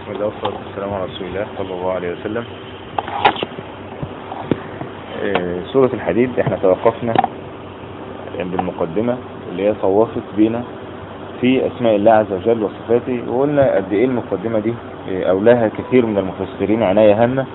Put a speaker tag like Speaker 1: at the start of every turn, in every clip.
Speaker 1: بسم الله والصلاة والسلام على رسول الله صلى الله عليه وسلم آه، سورة الحديد احنا توقفنا عند المقدمة اللي هي صوفت بينا في اسماء الله عز وجل وصفاته وقلنا قد ايه المقدمة دي آه، اولاها كثير من المفسرين عناية هامة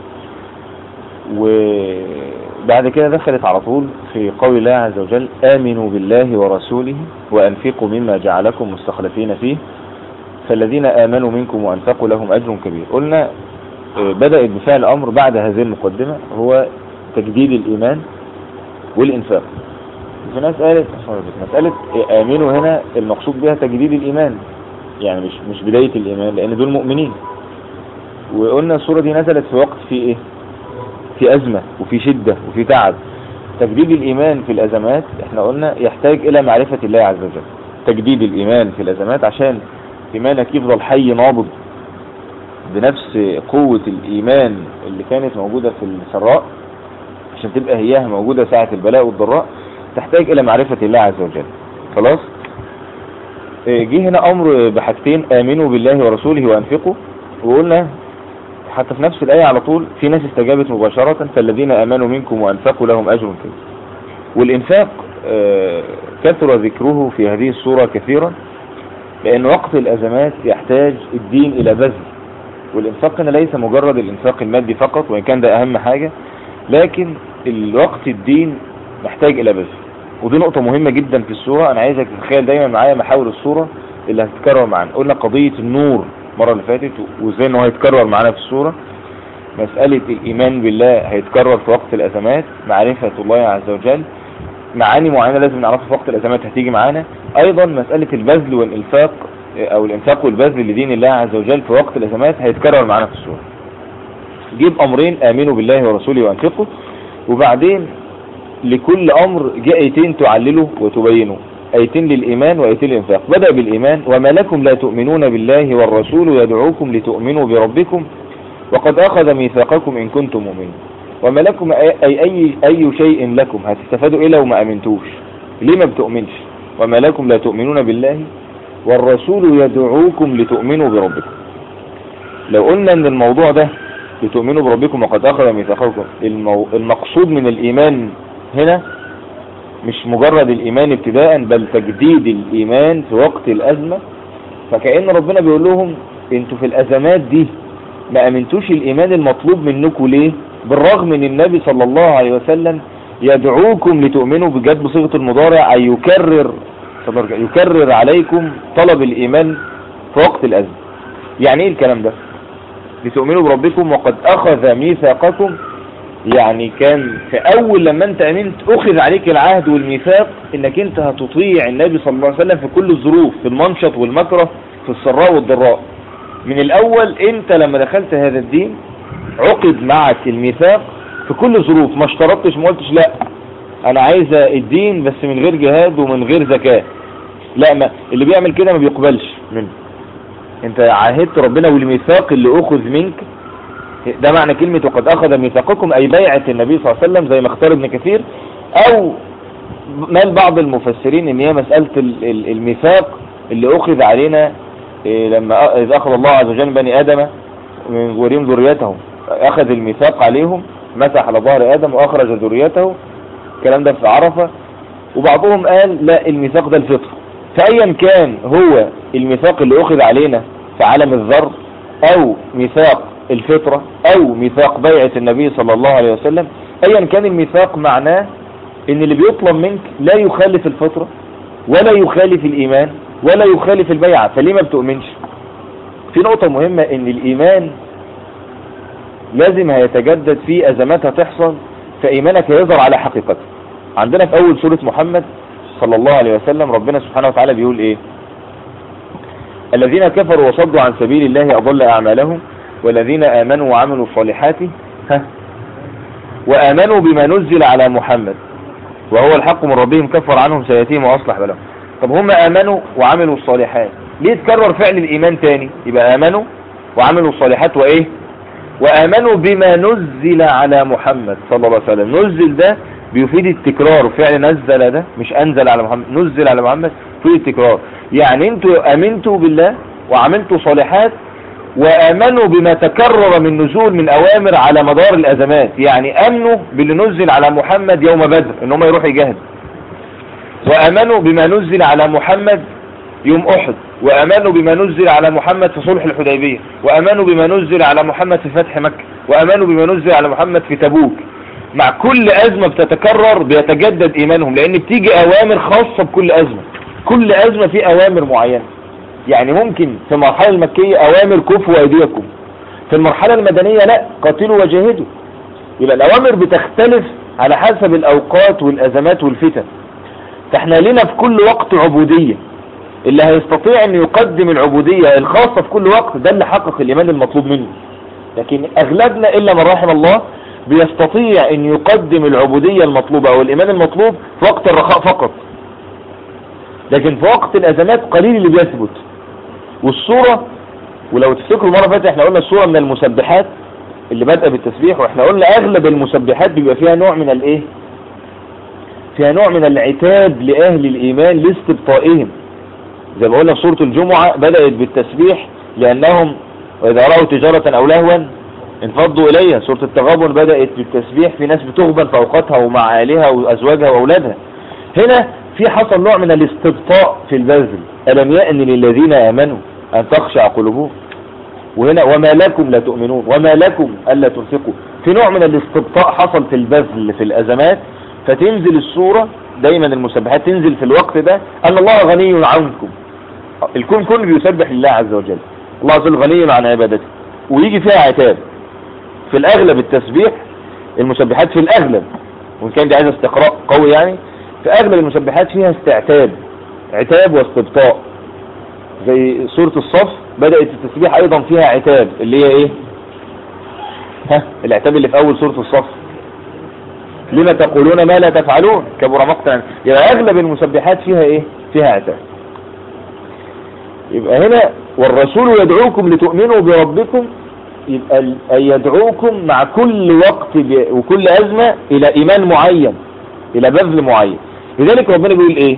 Speaker 1: وبعد كده دخلت على طول في قول الله عز وجل آمنوا بالله ورسوله وأنفقوا مما جعلكم مستخلفين فيه فالذين آمنوا منكم وأنفقوا لهم أجر كبير قلنا آه، بدأت بفعل أمر بعد هذه المقدمة هو تجديد الإيمان والإنفاق في ناس قالت مسألة آمنوا هنا المقصود بها تجديد الإيمان يعني مش مش بداية الإيمان لأن دول مؤمنين وقلنا السورة دي نزلت في وقت في إيه في أزمة وفي شدة وفي تعب تجديد الإيمان في الأزمات احنا قلنا يحتاج إلى معرفة الله عز وجل تجديد الإيمان في الأزمات عشان إيمانك يفضل حي نابض بنفس قوة الإيمان اللي كانت موجودة في السراء عشان تبقى هياها موجودة ساعة البلاء والضراء تحتاج إلى معرفة الله عز وجل خلاص اه، جه هنا أمر بحاجتين آمنوا بالله ورسوله وأنفقوا وقلنا حتى في نفس الآية على طول في ناس استجابت مباشرة فالذين آمنوا منكم وأنفقوا لهم أجر كبير والإنفاق اه، كثر ذكره في هذه السورة كثيرا لأن وقت الأزمات يحتاج الدين إلى بذل والإنفاق هنا ليس مجرد الإنفاق المادي فقط وإن كان ده أهم حاجة لكن الوقت الدين محتاج إلى بذل ودي نقطة مهمة جدا في السورة أنا عايزك تتخيل دايما معايا محاور السورة اللي هتتكرر معانا قلنا قضية النور المرة اللي فاتت وازاي انه هيتكرر معانا في السورة مسألة الإيمان بالله هيتكرر في وقت الأزمات معرفة الله عز وجل معاني معينة لازم نعرفها في وقت الأزمات هتيجي معانا أيضا مسألة البذل والإنفاق أو الإنفاق والبذل لدين الله عز وجل في وقت الأزمات هيتكرر معانا في السورة جيب أمرين آمنوا بالله ورسوله وأنفقوا وبعدين لكل أمر جاء ايتين تعللوا وتبينوا ايتين للإيمان وايتين للإنفاق بدأ بالإيمان وما لكم لا تؤمنون بالله والرسول يدعوكم لتؤمنوا بربكم وقد أخذ ميثاقكم إن كنتم مؤمنين وما لكم أي, أي, أي شيء لكم هتستفادوا إيه لو ما أمنتوش ليه ما بتؤمنش وما لكم لا تؤمنون بالله والرسول يدعوكم لتؤمنوا بربكم لو قلنا ان الموضوع ده لتؤمنوا بربكم وقد أخذ ميثاقكم المو... المقصود من الإيمان هنا مش مجرد الإيمان ابتداء بل تجديد الإيمان في وقت الأزمة فكأن ربنا بيقول لهم انتوا في الأزمات دي ما أمنتوش الإيمان المطلوب منكم ليه بالرغم من النبي صلى الله عليه وسلم يدعوكم لتؤمنوا بجد بصيغة المضارع أن يكرر يكرر عليكم طلب الإيمان في وقت الأزمة يعني ايه الكلام ده لتؤمنوا بربكم وقد أخذ ميثاقكم يعني كان في أول لما أنت أمنت أخذ عليك العهد والميثاق إنك أنت هتطيع النبي صلى الله عليه وسلم في كل الظروف في المنشط والمكره في السراء والضراء من الأول أنت لما دخلت هذا الدين عقد معك الميثاق في كل الظروف ما اشترطتش ما قلتش لا أنا عايز الدين بس من غير جهاد ومن غير زكاة لا ما اللي بيعمل كده ما بيقبلش منه انت عاهدت ربنا والميثاق اللي اخذ منك ده معنى كلمة وقد اخذ ميثاقكم اي بيعة النبي صلى الله عليه وسلم زي ما اختار ابن كثير او مال بعض المفسرين ان هي مسألة الميثاق اللي اخذ علينا لما اذا اخذ الله عز وجل بني ادم من ظهورهم ذريتهم اخذ الميثاق عليهم مسح على ظهر ادم واخرج ذريته الكلام ده في عرفة وبعضهم قال لا الميثاق ده الفطر فايا كان هو الميثاق اللي اخذ علينا في عالم الذر او ميثاق الفطرة او ميثاق بيعة النبي صلى الله عليه وسلم ايا كان الميثاق معناه ان اللي بيطلب منك لا يخالف الفطرة ولا يخالف الايمان ولا يخالف البيعة فليه ما بتؤمنش في نقطة مهمة ان الايمان لازم هيتجدد في ازمات هتحصل فايمانك هيظهر على حقيقته عندنا في اول سورة محمد صلى الله عليه وسلم ربنا سبحانه وتعالى بيقول ايه الذين كفروا وصدوا عن سبيل الله اضل اعمالهم والذين امنوا وعملوا الصالحات ها وامنوا بما نزل على محمد وهو الحق من ربهم كفر عنهم سيئاتهم واصلح بالهم طب هم امنوا وعملوا الصالحات ليه تكرر فعل الايمان تاني يبقى امنوا وعملوا الصالحات وايه وامنوا بما نزل على محمد صلى الله عليه وسلم نزل ده بيفيد التكرار فعل نزل ده مش انزل على محمد نزل على محمد يفيد التكرار يعني انتوا امنتوا بالله وعملتوا صالحات وآمنوا بما تكرر من نزول من أوامر على مدار الأزمات يعني أمنوا باللي نزل على محمد يوم بدر إن هم يروحوا يجاهدوا وآمنوا بما نزل على محمد يوم أحد وأمنوا بما نزل على محمد في صلح الحديبية وأمنوا بما نزل على محمد في فتح مكة وأمنوا بما نزل على محمد في تبوك مع كل أزمة بتتكرر بيتجدد إيمانهم لأن بتيجي أوامر خاصة بكل أزمة كل أزمة في أوامر معينة يعني ممكن في المرحلة المكية أوامر كفوا أيديكم في المرحلة المدنية لا قاتلوا وجاهدوا يبقى الأوامر بتختلف على حسب الأوقات والأزمات والفتن فاحنا لنا في كل وقت عبودية اللي هيستطيع ان يقدم العبودية الخاصة في كل وقت ده اللي حقق الايمان المطلوب منه لكن اغلبنا الا من رحم الله بيستطيع ان يقدم العبودية المطلوبة او الايمان المطلوب في وقت الرخاء فقط لكن في وقت الازمات قليل اللي بيثبت والصورة ولو تفتكروا مرة فاتت احنا قلنا الصورة من المسبحات اللي بدأ بالتسبيح واحنا قلنا اغلب المسبحات بيبقى فيها نوع من الايه فيها نوع من العتاب لأهل الإيمان لاستبطائهم زي ما قلنا في سورة الجمعة بدأت بالتسبيح لأنهم وإذا رأوا تجارة أو لهوا انفضوا إليها سورة التغابن بدأت بالتسبيح في ناس بتغبن في أوقاتها ومع أهلها وأزواجها وأولادها هنا في حصل نوع من الاستبطاء في البذل ألم يأن للذين آمنوا أن تخشع قلوبهم وهنا وما لكم لا تؤمنون وما لكم ألا تنفقوا في نوع من الاستبطاء حصل في البذل في الأزمات فتنزل السورة دايما المسبحات تنزل في الوقت ده أن الله غني عنكم الكون كله بيسبح لله عز وجل الله عز وجل غني عن عبادته ويجي فيها عتاب في الأغلب التسبيح المسبحات في الأغلب وإن كان دي عايزة استقراء قوي يعني في أغلب المسبحات فيها استعتاب عتاب واستبطاء زي سورة الصف بدأت التسبيح أيضا فيها عتاب اللي هي إيه ها العتاب اللي في أول سورة الصف لما تقولون ما لا تفعلون كبر مقتا يبقى اغلب المسبحات فيها ايه فيها عتاب يبقى هنا والرسول يدعوكم لتؤمنوا بربكم يبقى يدعوكم مع كل وقت وكل أزمة إلى إيمان معين إلى بذل معين لذلك ربنا بيقول إيه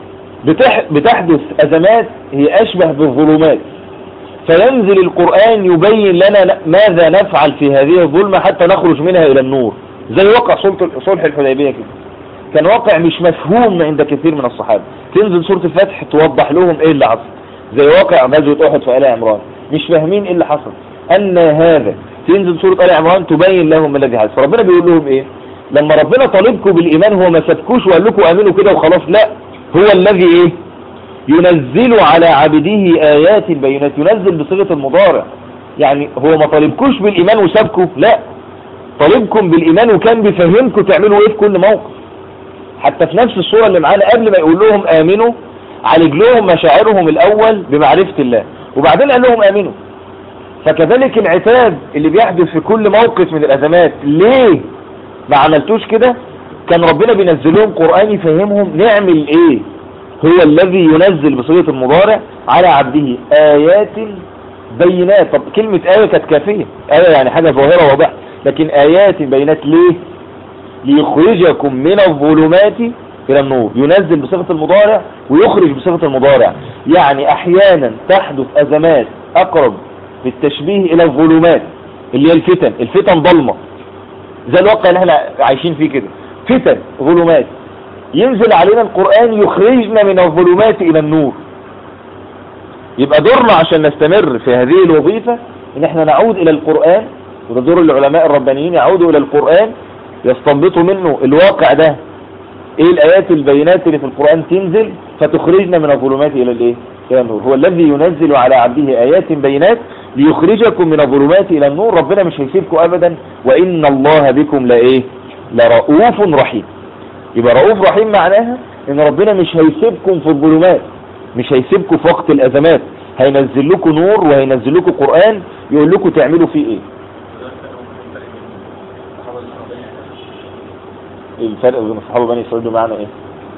Speaker 1: بتحدث أزمات هي أشبه بالظلمات فينزل القرآن يبين لنا ماذا نفعل في هذه الظلمة حتى نخرج منها إلى النور زي واقع صلح الحديبية كده كان واقع مش مفهوم عند كثير من الصحابة تنزل سورة الفتح توضح لهم ايه اللي حصل زي واقع غزوة احد في آل عمران مش فاهمين ايه اللي حصل ان هذا تنزل سورة آل عمران تبين لهم الذي حصل فربنا بيقول لهم ايه لما ربنا طالبكم بالايمان هو ما سبكوش وقال لكم امنوا كده وخلاص لا هو الذي ايه ينزل على عبده ايات بينات ينزل بصيغة المضارع يعني هو ما طالبكوش بالايمان وسابكوا لا طالبكم بالإيمان وكان بيفهمكم تعملوا ايه في كل موقف حتى في نفس الصورة اللي معانا قبل ما يقول لهم آمنوا عالج لهم مشاعرهم الأول بمعرفة الله وبعدين قال لهم آمنوا فكذلك العتاب اللي بيحدث في كل موقف من الأزمات ليه ما عملتوش كده كان ربنا بينزل لهم قرآن يفهمهم نعمل ايه هو الذي ينزل بصيغة المضارع على عبده آيات بينات طب كلمة آية كانت كافية آية يعني حاجة ظاهرة واضحة لكن آيات بينات ليه ليخرجكم من الظلمات إلى النور ينزل بصيغة المضارع ويخرج بصيغة المضارع يعني أحيانا تحدث أزمات أقرب بالتشبيه إلى الظلمات اللي هي الفتن الفتن ضلمة زي الواقع اللي احنا عايشين فيه كده فتن ظلمات ينزل علينا القرآن يخرجنا من الظلمات إلى النور يبقى دورنا عشان نستمر في هذه الوظيفة ان احنا نعود الى القرآن وده دور العلماء الربانيين يعودوا الى القرآن يستنبطوا منه الواقع ده ايه الايات البينات اللي في القرآن تنزل فتخرجنا من الظلمات الى الايه الى النور هو الذي ينزل على عبده ايات بينات ليخرجكم من الظلمات الى النور ربنا مش هيسيبكم ابدا وان الله بكم لايه لرؤوف رحيم يبقى رؤوف رحيم معناها ان ربنا مش هيسيبكم في الظلمات مش هيسيبكم في وقت الازمات هينزل لكم نور وهينزل لكم قرآن يقول لكم تعملوا فيه ايه الفرق بين الصحابة بني اسرائيل بمعنى ايه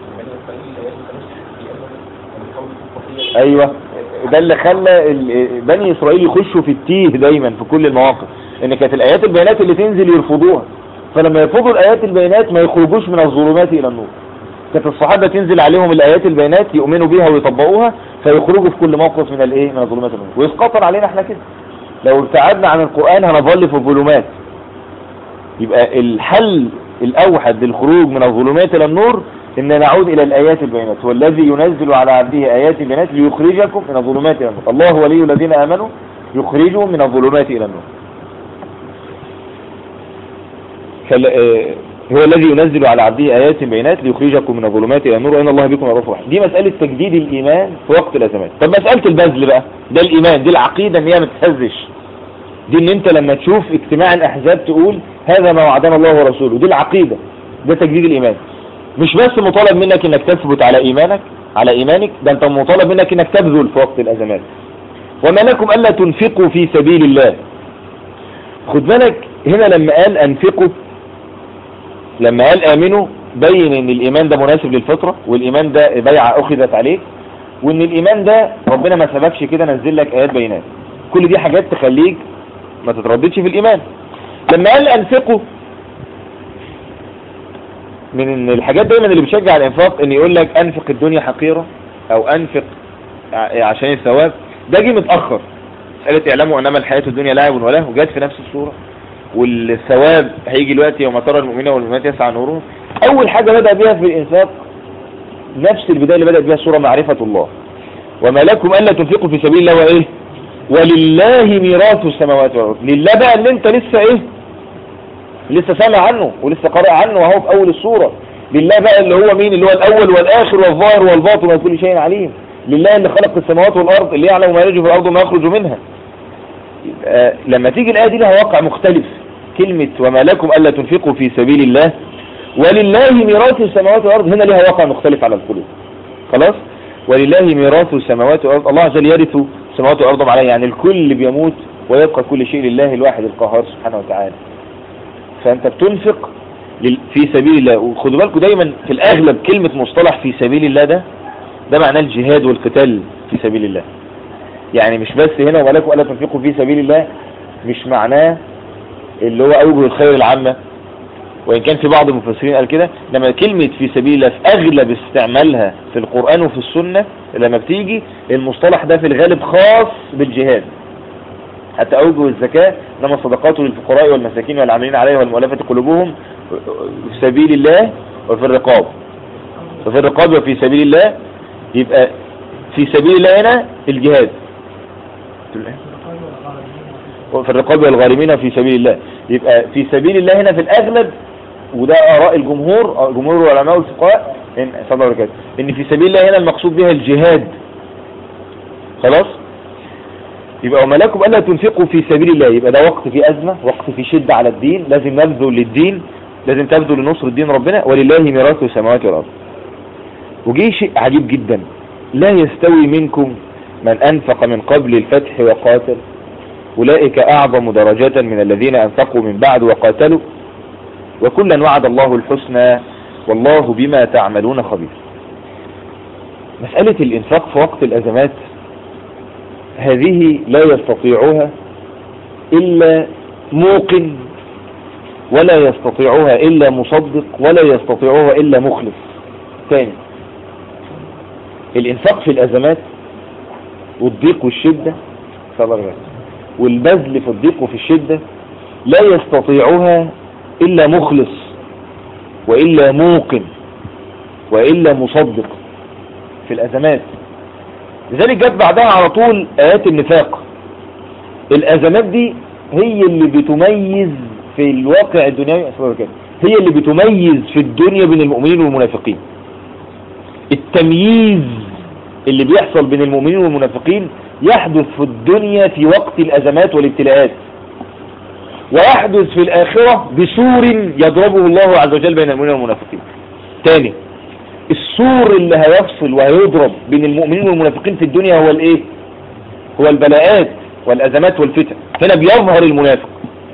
Speaker 1: ايوه ده اللي خلى بني اسرائيل يخشوا في التيه دايما في كل المواقف ان كانت الايات البيانات اللي تنزل يرفضوها فلما يرفضوا الايات البيانات ما يخرجوش من الظلمات الى النور كانت الصحابة تنزل عليهم الايات البيانات يؤمنوا بيها ويطبقوها فيخرجوا في كل موقف من الايه من الظلمات النور ويسقطر علينا احنا كده لو ابتعدنا عن القرآن هنظل في الظلمات يبقى الحل الأوحد للخروج من الظلمات إلى النور إن نعود إلى الآيات البينات هو الذي ينزل على عبده آيات بينات ليخرجكم من الظلمات إلى النور الله ولي الذين آمنوا يخرجهم من الظلمات إلى النور آه، هو الذي ينزل على عبده آيات بينات ليخرجكم من الظلمات إلى النور وإن الله بكم رؤوف رحيم دي مسألة تجديد الإيمان في وقت الأزمات طب مسألة البذل بقى ده الإيمان دي العقيدة إن هي ما تتهزش دي إن أنت لما تشوف اجتماع الأحزاب تقول هذا ما وعدنا الله ورسوله دي العقيدة ده تجديد الإيمان مش بس مطالب منك إنك تثبت على إيمانك على إيمانك ده أنت مطالب منك إنك تبذل في وقت الأزمات وما لكم ألا تنفقوا في سبيل الله خد بالك هنا لما قال أنفقوا لما قال آمنوا بين ان الإيمان ده مناسب للفطرة والإيمان ده بيعة أخذت عليك وان الإيمان ده ربنا ما سببش كده نزل لك آيات بينات كل دي حاجات تخليك ما تترددش في الإيمان لما قال أنفقوا من الحاجات دايما اللي بتشجع الانفاق ان يقول لك انفق الدنيا حقيرة او انفق عشان الثواب ده جه متأخر قالت اعلموا انما الحياة الدنيا لعب وله وجات في نفس الصورة والثواب هيجي الوقت يوم ترى المؤمنين والمؤمنات يسعى نورهم اول حاجة بدأ بها في الانفاق نفس البداية اللي بدأت بها سورة معرفة الله وما لكم ألا تنفقوا في سبيل الله وإيه ولله ميراث السماوات والأرض لله بقى اللي انت لسه ايه لسه سامع عنه ولسه قارئ عنه وهو في اول السورة لله بقى اللي هو مين اللي هو الاول والاخر والظاهر والباطن وكل شيء عليم لله اللي خلق السماوات والارض اللي يعلم ما يلج في الارض وما يخرج منها لما تيجي الايه دي لها واقع مختلف كلمة وما لكم ألا تنفقوا في سبيل الله ولله ميراث السماوات والأرض هنا لها واقع مختلف على القلوب خلاص ولله ميراث السماوات والأرض الله عز وجل يرث السماوات والأرض عليه يعني الكل بيموت ويبقى كل شيء لله الواحد القهار سبحانه وتعالى فأنت بتنفق في سبيل الله وخدوا بالكم دايما في الأغلب كلمة مصطلح في سبيل الله ده ده معناه الجهاد والقتال في سبيل الله يعني مش بس هنا ولكم ألا تنفقوا في سبيل الله مش معناه اللي هو أوجه الخير العامة وإن كان في بعض المفسرين قال كده لما كلمة في سبيل الله في أغلب استعمالها في القرآن وفي السنة لما بتيجي المصطلح ده في الغالب خاص بالجهاد حتى أوجه الزكاة لما الصدقات للفقراء والمساكين والعاملين عليها والمؤلفة قلوبهم في سبيل الله وفي الرقاب وفي الرقاب وفي سبيل الله يبقى في سبيل الله هنا الجهاد في الرقاب والغارمين في سبيل الله يبقى في سبيل الله هنا في الأغلب وده آراء الجمهور جمهور العلماء والفقهاء إن صدر إن في سبيل الله هنا المقصود بها الجهاد خلاص يبقى وما لكم ألا تنفقوا في سبيل الله يبقى ده وقت في أزمة وقت في شدة على الدين لازم نبذل للدين لازم تبذل لنصر الدين ربنا ولله ميراث السماوات والأرض وجي شيء عجيب جدا لا يستوي منكم من أنفق من قبل الفتح وقاتل أولئك أعظم درجة من الذين أنفقوا من بعد وقاتلوا وكلا وعد الله الحسنى والله بما تعملون خبير مسألة الإنفاق في وقت الأزمات هذه لا يستطيعها إلا موقن ولا يستطيعها إلا مصدق ولا يستطيعها إلا مخلص ثاني الإنفاق في الأزمات والضيق والشدة صلى والبذل في الضيق وفي الشدة لا يستطيعها إلا مخلص وإلا موقن وإلا مصدق في الأزمات لذلك جت بعدها على طول آيات النفاق الأزمات دي هي اللي بتميز في الواقع الدنيوي هي اللي بتميز في الدنيا بين المؤمنين والمنافقين التمييز اللي بيحصل بين المؤمنين والمنافقين يحدث في الدنيا في وقت الأزمات والابتلاءات ويحدث في الآخرة بسور يضربه الله عز وجل بين المؤمنين والمنافقين تاني السور اللي هيفصل وهيضرب بين المؤمنين والمنافقين في الدنيا هو الايه هو البلاءات والأزمات والفتن هنا بيظهر المنافق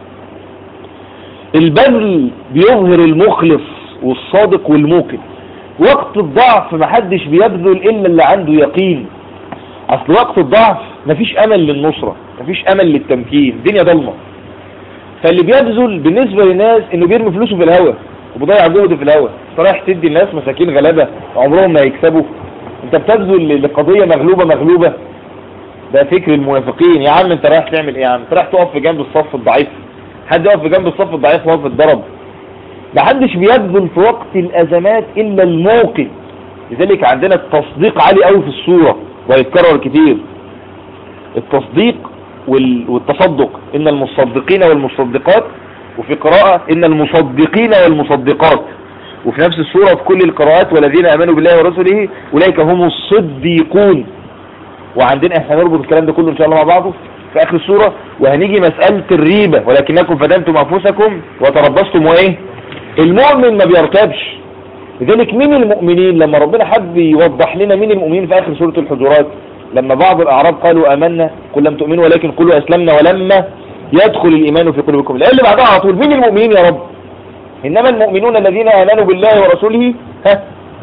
Speaker 1: البذل بيظهر المخلص والصادق والموقن وقت الضعف محدش بيبذل إلا اللي عنده يقين أصل وقت الضعف مفيش أمل للنصرة مفيش أمل للتمكين الدنيا ضلمة فاللي بيبذل بالنسبة للناس انه بيرمي فلوسه في الهواء وبيضيع جهده في الهواء انت رايح تدي الناس مساكين غلابة عمرهم ما يكسبوا انت بتبذل لقضية مغلوبة مغلوبة ده فكر المنافقين يا عم انت رايح تعمل ايه يا عم انت رايح تقف في جنب الصف الضعيف حد يقف في جنب الصف الضعيف وهو اتضرب محدش بيبذل في وقت الازمات الا الموقن لذلك عندنا التصديق عالي قوي في الصورة ويتكرر كتير التصديق والتصدق ان المصدقين والمصدقات وفي قراءة ان المصدقين والمصدقات وفي نفس السورة في كل القراءات والذين امنوا بالله ورسوله اولئك هم الصديقون وعندنا احنا نربط الكلام ده كله ان شاء الله مع بعضه في اخر السورة وهنيجي مسألة الريبة ولكنكم فتنتم انفسكم وتربصتم وايه المؤمن ما بيرتبش لذلك مين المؤمنين لما ربنا حب يوضح لنا مين المؤمنين في اخر سورة الحجرات لما بعض الاعراب قالوا امنا قل لم تؤمنوا ولكن قلوا اسلمنا ولما يدخل الايمان في قلوبكم الآية اللي بعدها على طول مين المؤمنين يا رب انما المؤمنون الذين امنوا بالله ورسوله ها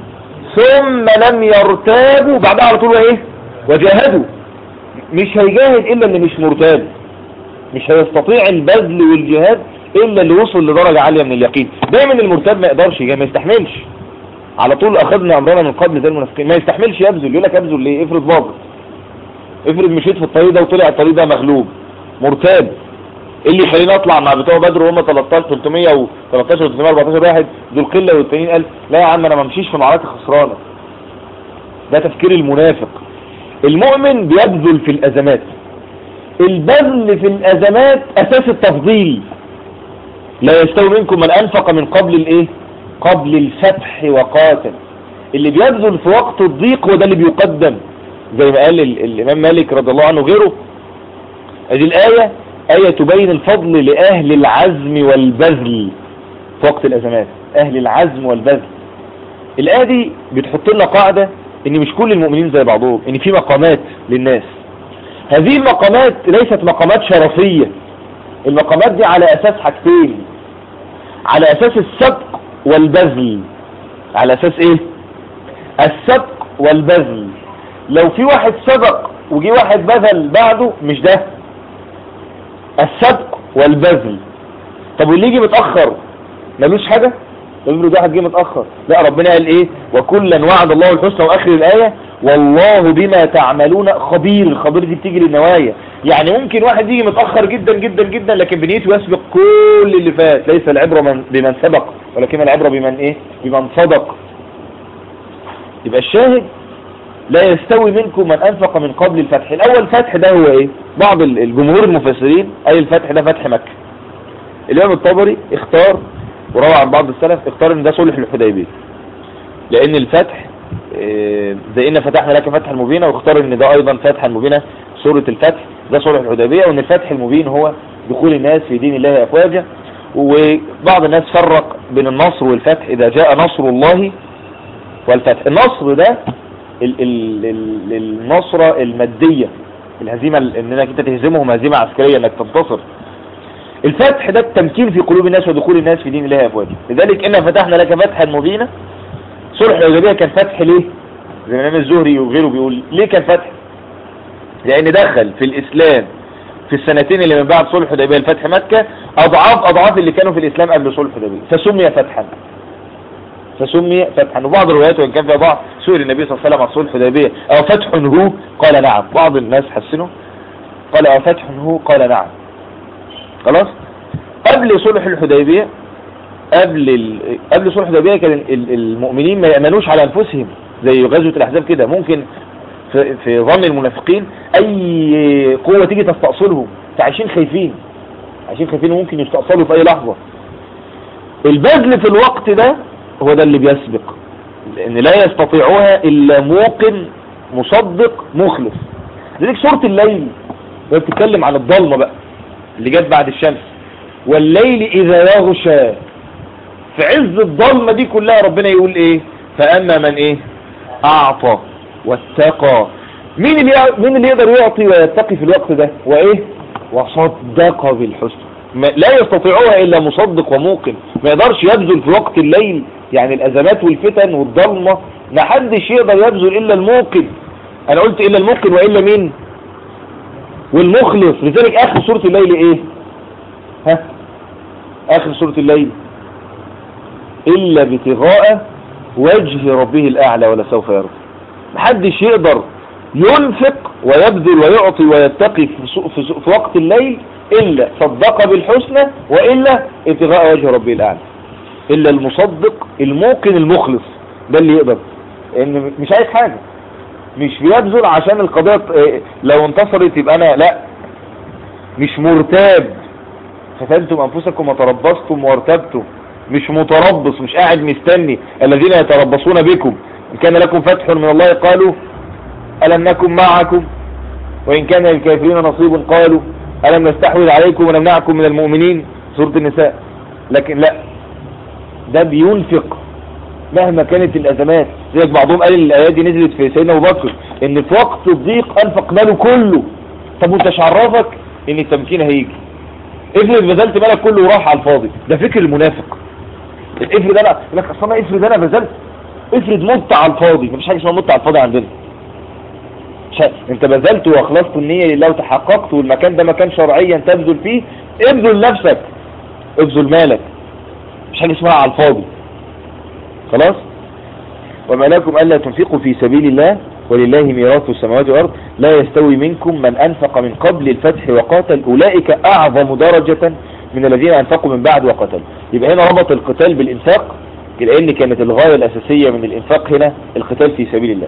Speaker 1: ثم لم يرتابوا بعدها على طول ايه وجاهدوا مش هيجاهد الا اللي مش مرتاب مش هيستطيع البذل والجهاد الا اللي وصل لدرجة عالية من اليقين دايما المرتاب ما يقدرش ما يستحملش على طول اخذنا امرنا من قبل زي المنافقين ما يستحملش يبذل يقول لك ابذل ليه افرض باظت افرض مشيت في الطريق ده وطلع الطريق ده مغلوب مرتاب ايه اللي يخليني اطلع مع بتوع بدر وهم 13 300 و 13 314 واحد دول قله والتانيين قال لا يا عم انا ما امشيش في معركه خسرانه ده تفكير المنافق المؤمن بيبذل في الازمات البذل في الازمات اساس التفضيل لا يستوي منكم من انفق من قبل الايه قبل الفتح وقاتل اللي بيبذل في وقت الضيق هو ده اللي بيقدم زي ما قال الامام مالك رضي الله عنه غيره ادي الايه آية تبين الفضل لأهل العزم والبذل في وقت الأزمات أهل العزم والبذل الآية دي بتحط لنا قاعدة إن مش كل المؤمنين زي بعضهم إن في مقامات للناس هذه المقامات ليست مقامات شرفية المقامات دي على أساس حاجتين على أساس السبق والبذل على أساس إيه السبق والبذل لو في واحد سبق وجي واحد بذل بعده مش ده السبق والبذل طب واللي يجي متأخر ملوش حاجة يقول ده واحد جه متأخر لا ربنا قال ايه وكلا وعد الله الحسنى واخر الآية والله بما تعملون خبير الخبير دي بتيجي للنوايا يعني ممكن واحد يجي متأخر جدا جدا جدا لكن بنيته يسبق كل اللي فات ليس العبرة من بمن سبق ولكن العبرة بمن ايه بمن صدق يبقى الشاهد لا يستوي منكم من أنفق من قبل الفتح الأول فتح ده هو إيه بعض الجمهور المفسرين أي الفتح ده فتح مكة الإمام الطبري اختار وروى عن بعض السلف اختار ان ده صلح الحديبية لأن الفتح آه، زي إن فتحنا لك فتحا مبينا واختار ان ده أيضا فتحا مبينا سورة الفتح ده صلح الحديبية وان الفتح المبين هو دخول الناس في دين الله أفواجا وبعض الناس فرق بين النصر والفتح إذا جاء نصر الله والفتح النصر ده النصرة المادية الهزيمة انك انت تهزمهم هزيمة عسكرية انك تنتصر الفتح ده التمكين في قلوب الناس ودخول الناس في دين الله افواجا لذلك انا فتحنا لك فتحا مبينا صلح الحديبيه كان فتح ليه زي ما الامام الزهري وغيره بيقول ليه كان فتح لان دخل في الاسلام في السنتين اللي من بعد صلح الحديبيه لفتح مكة اضعاف اضعاف اللي كانوا في الاسلام قبل صلح الحديبيه فسمي فتحا فسمي فتحا وبعض الروايات وإن كان فيها ضعف سئل النبي صلى الله عليه وسلم عن صلح الحديبية أو فتح هو قال نعم بعض الناس حسنوا قال أو فتح هو قال نعم خلاص قبل صلح الحديبية قبل ال... قبل صلح الحديبية كان المؤمنين ما يأمنوش على أنفسهم زي غزوة الأحزاب كده ممكن في, في ظن المنافقين أي قوة تيجي تستأصلهم فعايشين خايفين عايشين خايفين وممكن يستأصلوا في أي لحظة البذل في الوقت ده هو ده اللي بيسبق لان لا يستطيعها الا موقن مصدق مخلص لذلك سورة الليل وهي بتتكلم عن الضلمة بقى اللي جت بعد الشمس والليل اذا يغشى في عز الضلمة دي كلها ربنا يقول ايه فاما من ايه اعطى واتقى مين اللي مين اللي يقدر يعطي ويتقي في الوقت ده وايه وصدق بالحسنى لا يستطيعها الا مصدق وموقن ما يقدرش يبذل في وقت الليل يعني الازمات والفتن والضلمة ما حدش يقدر يبذل الا الموقن انا قلت الا الموقن والا مين والمخلص لذلك اخر سورة الليل ايه ها اخر سورة الليل الا ابتغاء وجه ربه الاعلى ولا سوف يرضى محدش يقدر ينفق ويبذل ويعطي ويتقي في, سو- في, سو- في وقت الليل إلا صدق بالحسنى وإلا ابتغاء وجه ربه الأعلى إلا المصدق الموقن المخلص ده اللي يقدر إن مش عايز حاجة مش بيبذل عشان القضية ت- لو انتصرت يبقى أنا لا مش مرتاب فتنتم أنفسكم وتربصتم وارتبتم مش متربص مش قاعد مستني الذين يتربصون بكم إن كان لكم فتح من الله قالوا ألم نكن معكم وإن كان للكافرين نصيب قالوا ألم نستحوذ عليكم ونمنعكم من المؤمنين سورة النساء لكن لا ده بينفق مهما كانت الأزمات زي بعضهم قال الآيات دي نزلت في سيدنا أبو بكر إن في وقت الضيق أنفق ماله كله طب وانت مش عرفك إن التمكين هيجي افرض بذلت مالك كله وراح على الفاضي ده فكر المنافق افرض انا يقول لك اصل انا افرض انا بذلت افرض مت على الفاضي مفيش حاجه اسمها مت على الفاضي عندنا شا... انت بذلت واخلصت النية لله وتحققت والمكان ده مكان شرعيا تبذل فيه ابذل نفسك ابذل مالك مش حاجه اسمها على الفاضي خلاص وما لكم الا تنفقوا في سبيل الله ولله ميراث السماوات والارض لا يستوي منكم من انفق من قبل الفتح وقاتل اولئك اعظم درجة من الذين انفقوا من بعد وقتلوا يبقى هنا ربط القتال بالانفاق لان كانت الغاية الاساسية من الانفاق هنا القتال في سبيل الله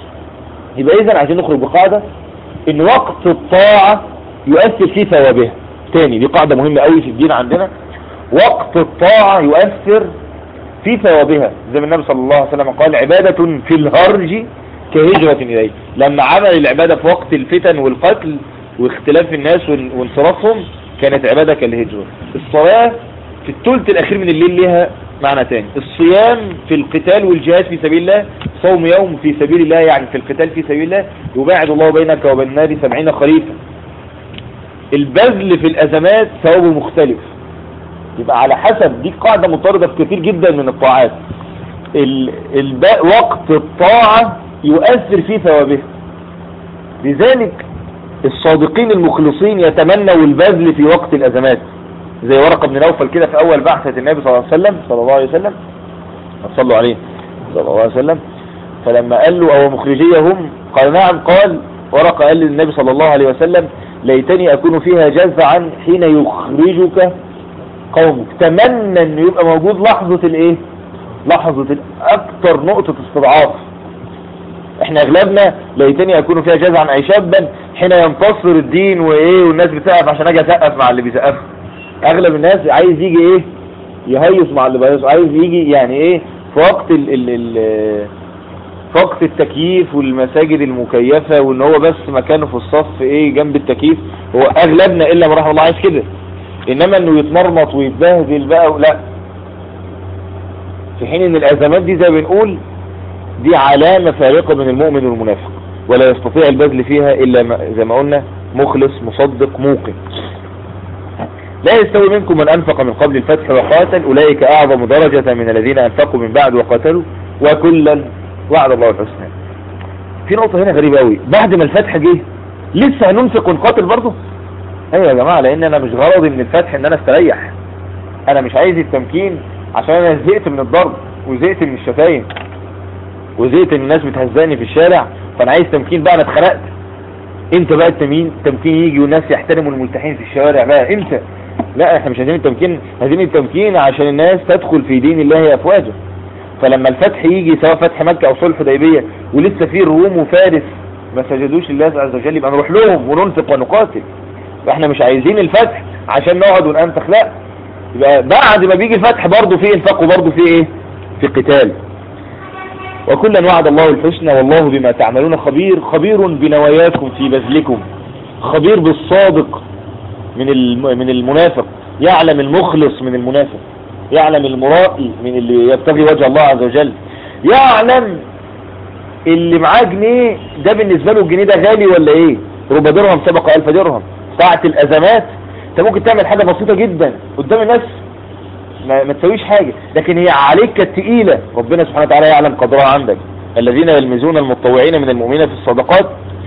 Speaker 1: يبقى اذا عايزين نخرج بقاعدة ان وقت الطاعة يؤثر في ثوابها تاني دي قاعدة مهمة قوي في الدين عندنا وقت الطاعة يؤثر في ثوابها زي ما النبي صلى الله عليه وسلم قال عبادة في الهرج كهجرة إليه لما عمل العبادة في وقت الفتن والقتل واختلاف الناس وان- وانصرافهم كانت عبادة كالهجرة الصلاة في الثلث الأخير من الليل لها معنى تاني الصيام في القتال والجهاد في سبيل الله صوم يوم في سبيل الله يعني في القتال في سبيل الله يباعد الله بينك وبين النار سبعين خريفا البذل في الأزمات ثوابه مختلف يبقى على حسب دي قاعدة مطاردة في كتير جدا من الطاعات ال... الب... وقت الطاعة يؤثر في ثوابها لذلك الصادقين المخلصين يتمنوا البذل في وقت الأزمات زي ورقة بن نوفل كده في أول بعثة النبي صلى الله عليه وسلم صلى الله عليه وسلم صلوا عليه صلى الله عليه وسلم فلما قال له أو مخرجيهم قال نعم قال ورقة قال للنبي صلى الله عليه وسلم ليتني أكون فيها جزعا حين يخرجك قومك تمنى أن يبقى موجود لحظة الإيه لحظة ال- أكتر نقطة استضعاف احنا اغلبنا ليتني اكون فيها جزعا اي شابا حين ينتصر الدين وايه والناس بتسقف عشان اجي اسقف مع اللي بيسقفوا اغلب الناس عايز يجي ايه يهيص مع اللي بيهيص عايز يجي يعني ايه في وقت ال ال ال في وقت التكييف والمساجد المكيفة وان هو بس مكانه في الصف ايه جنب التكييف هو اغلبنا الا من رحم الله عايز كده انما انه يتمرمط ويتبهدل بقى لا في حين ان الازمات دي زي ما بنقول دي علامة فارقة بين المؤمن والمنافق ولا يستطيع البذل فيها إلا ما- زي ما قلنا مخلص مصدق موقن لا يستوي منكم من أنفق من قبل الفتح وقاتل أولئك أعظم درجة من الذين أنفقوا من بعد وقاتلوا وكلا وعد الله الحسنى في نقطة هنا غريبة قوي بعد ما الفتح جه لسه هننفق ونقاتل برضه ايوه يا جماعة لان انا مش غرضي من الفتح ان انا استريح انا مش عايز التمكين عشان انا زهقت من الضرب وزهقت من الشتايم وزهقت ان الناس بتهزاني في الشارع فانا عايز تمكين بقى انا اتخنقت امتى بقى التمكين التمكين يجي والناس يحترموا الملتحين في الشوارع بقى امتى لا احنا مش عايزين التمكين عايزين التمكين عشان الناس تدخل في دين الله افواجا فلما الفتح يجي سواء فتح مكة او صلح حديبية ولسه في الروم وفارس ما سجدوش لله عز وجل يبقى نروح لهم وننفق ونقاتل فاحنا مش عايزين الفتح عشان نقعد وننفخ لا يبقى بعد ما بيجي الفتح برضه في انفاق وبرضه في ايه في قتال وكلا وعد الله الحسنى والله بما تعملون خبير خبير بنواياكم في بذلكم خبير بالصادق من الم- من المنافق يعلم المخلص من المنافق يعلم المرائي من اللي يبتغي وجه الله عز وجل يعلم اللي معاه جنيه ده بالنسبة له الجنيه ده غالي ولا ايه ربع درهم سبق الف درهم ساعة الازمات انت ممكن تعمل حاجة بسيطة جدا قدام الناس ما, ما تسويش حاجة لكن هي عليك كانت تقيلة ربنا سبحانه وتعالى يعلم قدرها عندك الذين يلمزون المتطوعين من المؤمنين في الصدقات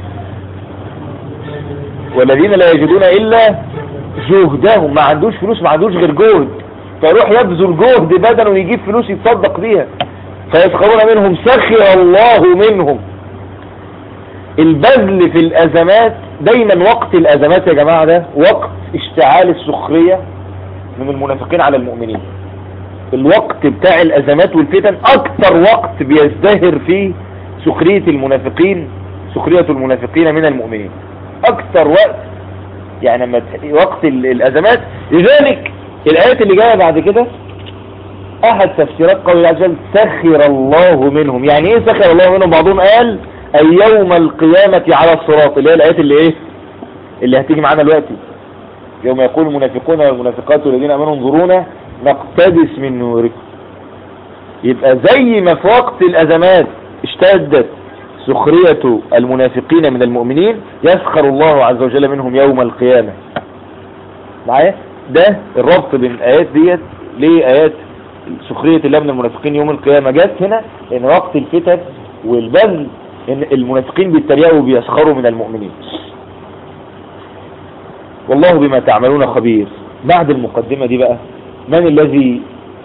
Speaker 1: والذين لا يجدون الا جهدهم ما عندوش فلوس ما عندوش غير جهد فيروح يبذل جهد بدنه ويجيب فلوس يتصدق بيها فيسخرون منهم سخر الله منهم البذل في الازمات دايما وقت الازمات يا جماعة ده وقت اشتعال السخرية من المنافقين على المؤمنين الوقت بتاع الازمات والفتن اكتر وقت بيزدهر فيه سخرية المنافقين سخرية المنافقين من المؤمنين اكتر وقت يعني لما وقت الازمات لذلك الايات اللي جاية بعد كده احد تفسيرات قول الله عز وجل سخر الله منهم يعني ايه سخر الله منهم بعضهم قال اي يوم القيامة على الصراط اللي هي الايات اللي ايه اللي هتيجي معانا دلوقتي يوم يقول المنافقون والمنافقات والذين امنوا انظرونا نقتبس من نوركم يبقى زي ما في وقت الازمات اشتدت سخرية المنافقين من المؤمنين يسخر الله عز وجل منهم يوم القيامة معايا ده الربط بين الايات ديت لآيات سخرية الله من المنافقين يوم القيامة جت هنا لان وقت الفتن والبذل ان المنافقين بيتريقوا وبيسخروا من المؤمنين والله بما تعملون خبير بعد المقدمة دي بقى من الذي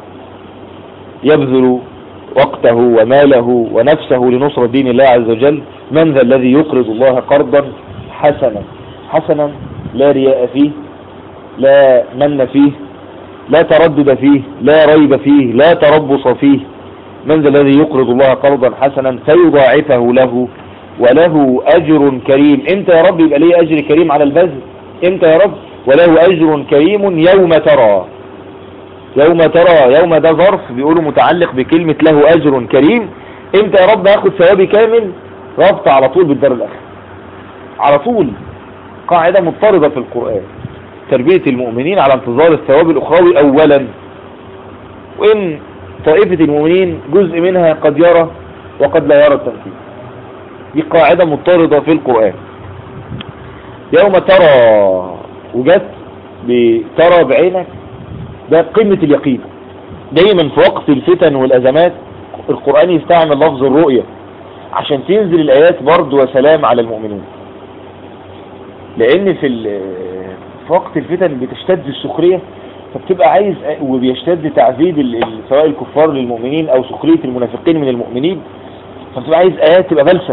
Speaker 1: يبذل وقته وماله ونفسه لنصرة دين الله عز وجل من ذا الذي يقرض الله قرضا حسنا حسنا لا رياء فيه لا من فيه لا تردد فيه لا ريب فيه لا تربص فيه من ذا الذي يقرض الله قرضا حسنا فيضاعفه له وله أجر كريم انت يا رب يبقى ليه أجر كريم على البذل انت يا رب وله أجر كريم يوم ترى يوم ترى يوم ده ظرف بيقولوا متعلق بكلمة له أجر كريم امتى يا رب هاخد ثوابي كامل ربط على طول بالدار الآخر على طول قاعدة مضطردة في القرآن تربية المؤمنين على انتظار الثواب الأخروي أولا وإن طائفة المؤمنين جزء منها قد يرى وقد لا يرى التنفيذ دي قاعدة مضطردة في القرآن يوم ترى وجدت بترى بعينك ده قمة اليقين دايما في وقت الفتن والأزمات القرآن يستعمل لفظ الرؤية عشان تنزل الآيات برضو وسلام على المؤمنين لأن في, في وقت الفتن بتشتد السخرية فبتبقى عايز وبيشتد تعذيب سواء الكفار للمؤمنين أو سخرية المنافقين من المؤمنين فبتبقى عايز آيات تبقى بلسة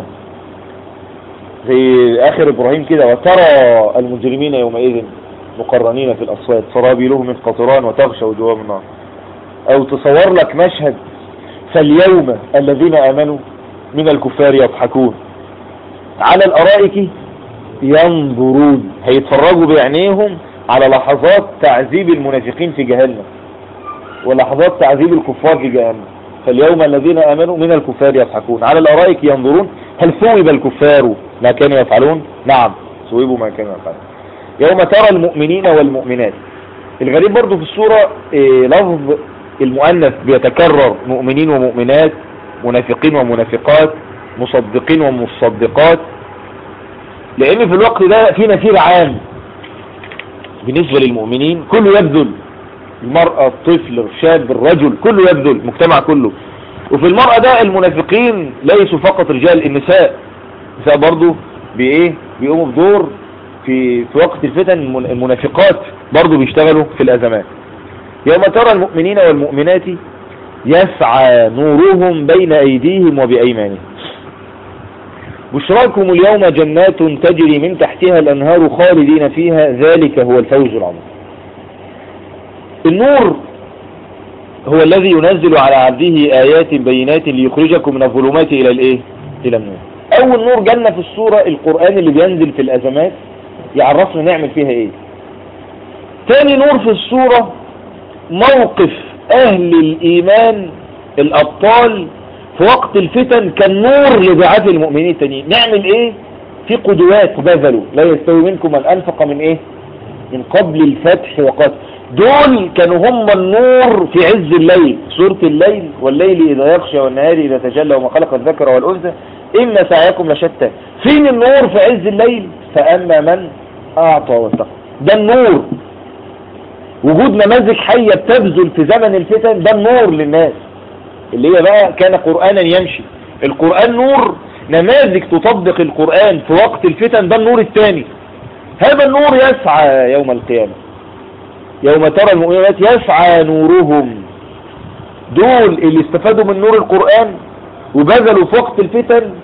Speaker 1: زي آخر إبراهيم كده وترى المجرمين يومئذ مقرنين في الأصوات سرابيلهم من قطران وتغشى وجوههم النار أو تصور لك مشهد فاليوم الذين آمنوا من الكفار يضحكون على الأرائك ينظرون هيتفرجوا بعينيهم على لحظات تعذيب المنافقين في جهنم ولحظات تعذيب الكفار في جهنم فاليوم الذين آمنوا من الكفار يضحكون على الأرائك ينظرون هل ثوب الكفار ما كانوا يفعلون نعم ثوبوا ما كانوا يفعلون يوم ترى المؤمنين والمؤمنات الغريب برضو في السورة إيه لفظ المؤنث بيتكرر مؤمنين ومؤمنات منافقين ومنافقات مصدقين ومصدقات لان في الوقت ده في نفير عام بالنسبة للمؤمنين كله يبذل المرأة الطفل الشاب الرجل كله يبذل المجتمع كله وفي المرأة ده المنافقين ليسوا فقط رجال النساء النساء برضو بايه بيقوموا بدور في في وقت الفتن المنافقات برضو بيشتغلوا في الأزمات يوم ترى المؤمنين والمؤمنات يسعى نورهم بين أيديهم وبأيمانهم بشراكم اليوم جنات تجري من تحتها الأنهار خالدين فيها ذلك هو الفوز العظيم النور هو الذي ينزل على عبده آيات بينات ليخرجكم من الظلمات إلى الإيه؟ إلى النور أول نور جنة في السورة القرآن اللي بينزل في الأزمات يعرفنا نعمل فيها ايه تاني نور في الصورة موقف اهل الايمان الابطال في وقت الفتن كان نور لدعاة المؤمنين التانيين نعمل ايه في قدوات بذلوا لا يستوي منكم من انفق من ايه من قبل الفتح وقت دول كانوا هم النور في عز الليل سورة الليل والليل إذا يغشى والنهار إذا تجلى وما خلق الذكر والأنثى إن سعيكم لشتى فين النور في عز الليل فأما من أعطى واتقى ده النور وجود نماذج حية بتبذل في زمن الفتن ده النور للناس اللي هي بقى كان قرآنا يمشي القرآن نور نماذج تطبق القرآن في وقت الفتن ده النور الثاني هذا النور يسعى يوم القيامة يوم ترى المؤمنات يسعى نورهم دول اللي استفادوا من نور القرآن وبذلوا في وقت الفتن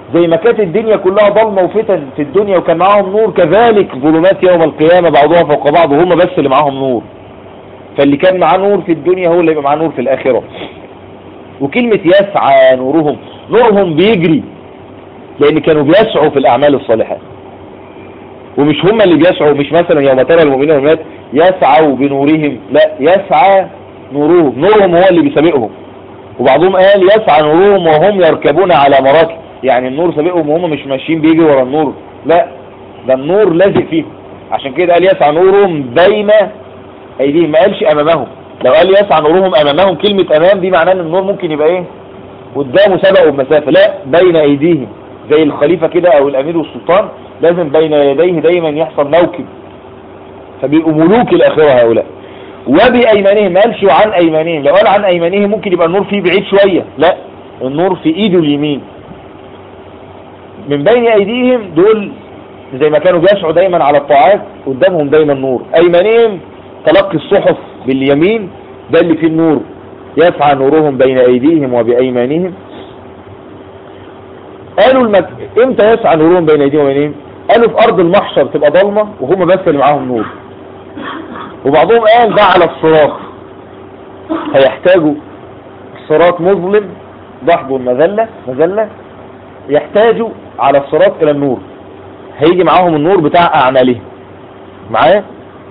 Speaker 1: زي ما كانت الدنيا كلها ضلمة وفتن في الدنيا وكان معاهم نور كذلك ظلمات يوم القيامة بعضها فوق بعض وهم بس اللي معاهم نور فاللي كان معاه نور في الدنيا هو اللي يبقى معاه نور في الآخرة وكلمة يسعى نورهم نورهم بيجري لأن كانوا بيسعوا في الأعمال الصالحة ومش هم اللي بيسعوا مش مثلا يوم ترى المؤمنين والمؤمنات يسعوا بنورهم لا يسعى نورهم نورهم هو اللي بيسابقهم وبعضهم قال يسعى نورهم وهم يركبون على مراكب يعني النور سابقهم وهم مش ماشيين بيجي ورا النور لا ده النور لازق فيهم عشان كده قال يسعى نورهم بين ايديهم ما قالش امامهم لو قال يسعى نورهم امامهم كلمة امام دي معناه ان النور ممكن يبقى ايه قدامه سبقه بمسافة لا بين ايديهم زي الخليفة كده او الامير والسلطان لازم بين يديه دايما يحصل موكب فبيبقوا ملوك الاخرة هؤلاء وبأيمانهم ما قالش عن أيمانهم لو قال عن أيمانهم ممكن يبقى النور فيه بعيد شوية لا النور في إيده اليمين من بين أيديهم دول زي ما كانوا بيسعوا دايما على الطاعات قدامهم دايما نور أيمانهم تلقي الصحف باليمين ده اللي فيه النور يسعى نورهم بين أيديهم وبأيمانهم قالوا المك... امتى يسعى نورهم بين أيديهم وبأيمانهم قالوا في أرض المحشر تبقى ضلمة وهم بس اللي معاهم نور وبعضهم قال ده على الصراط هيحتاجوا الصراط مظلم ضحب مذلة مذلة يحتاجوا على الصراط الى النور هيجي معاهم النور بتاع اعمالهم معايا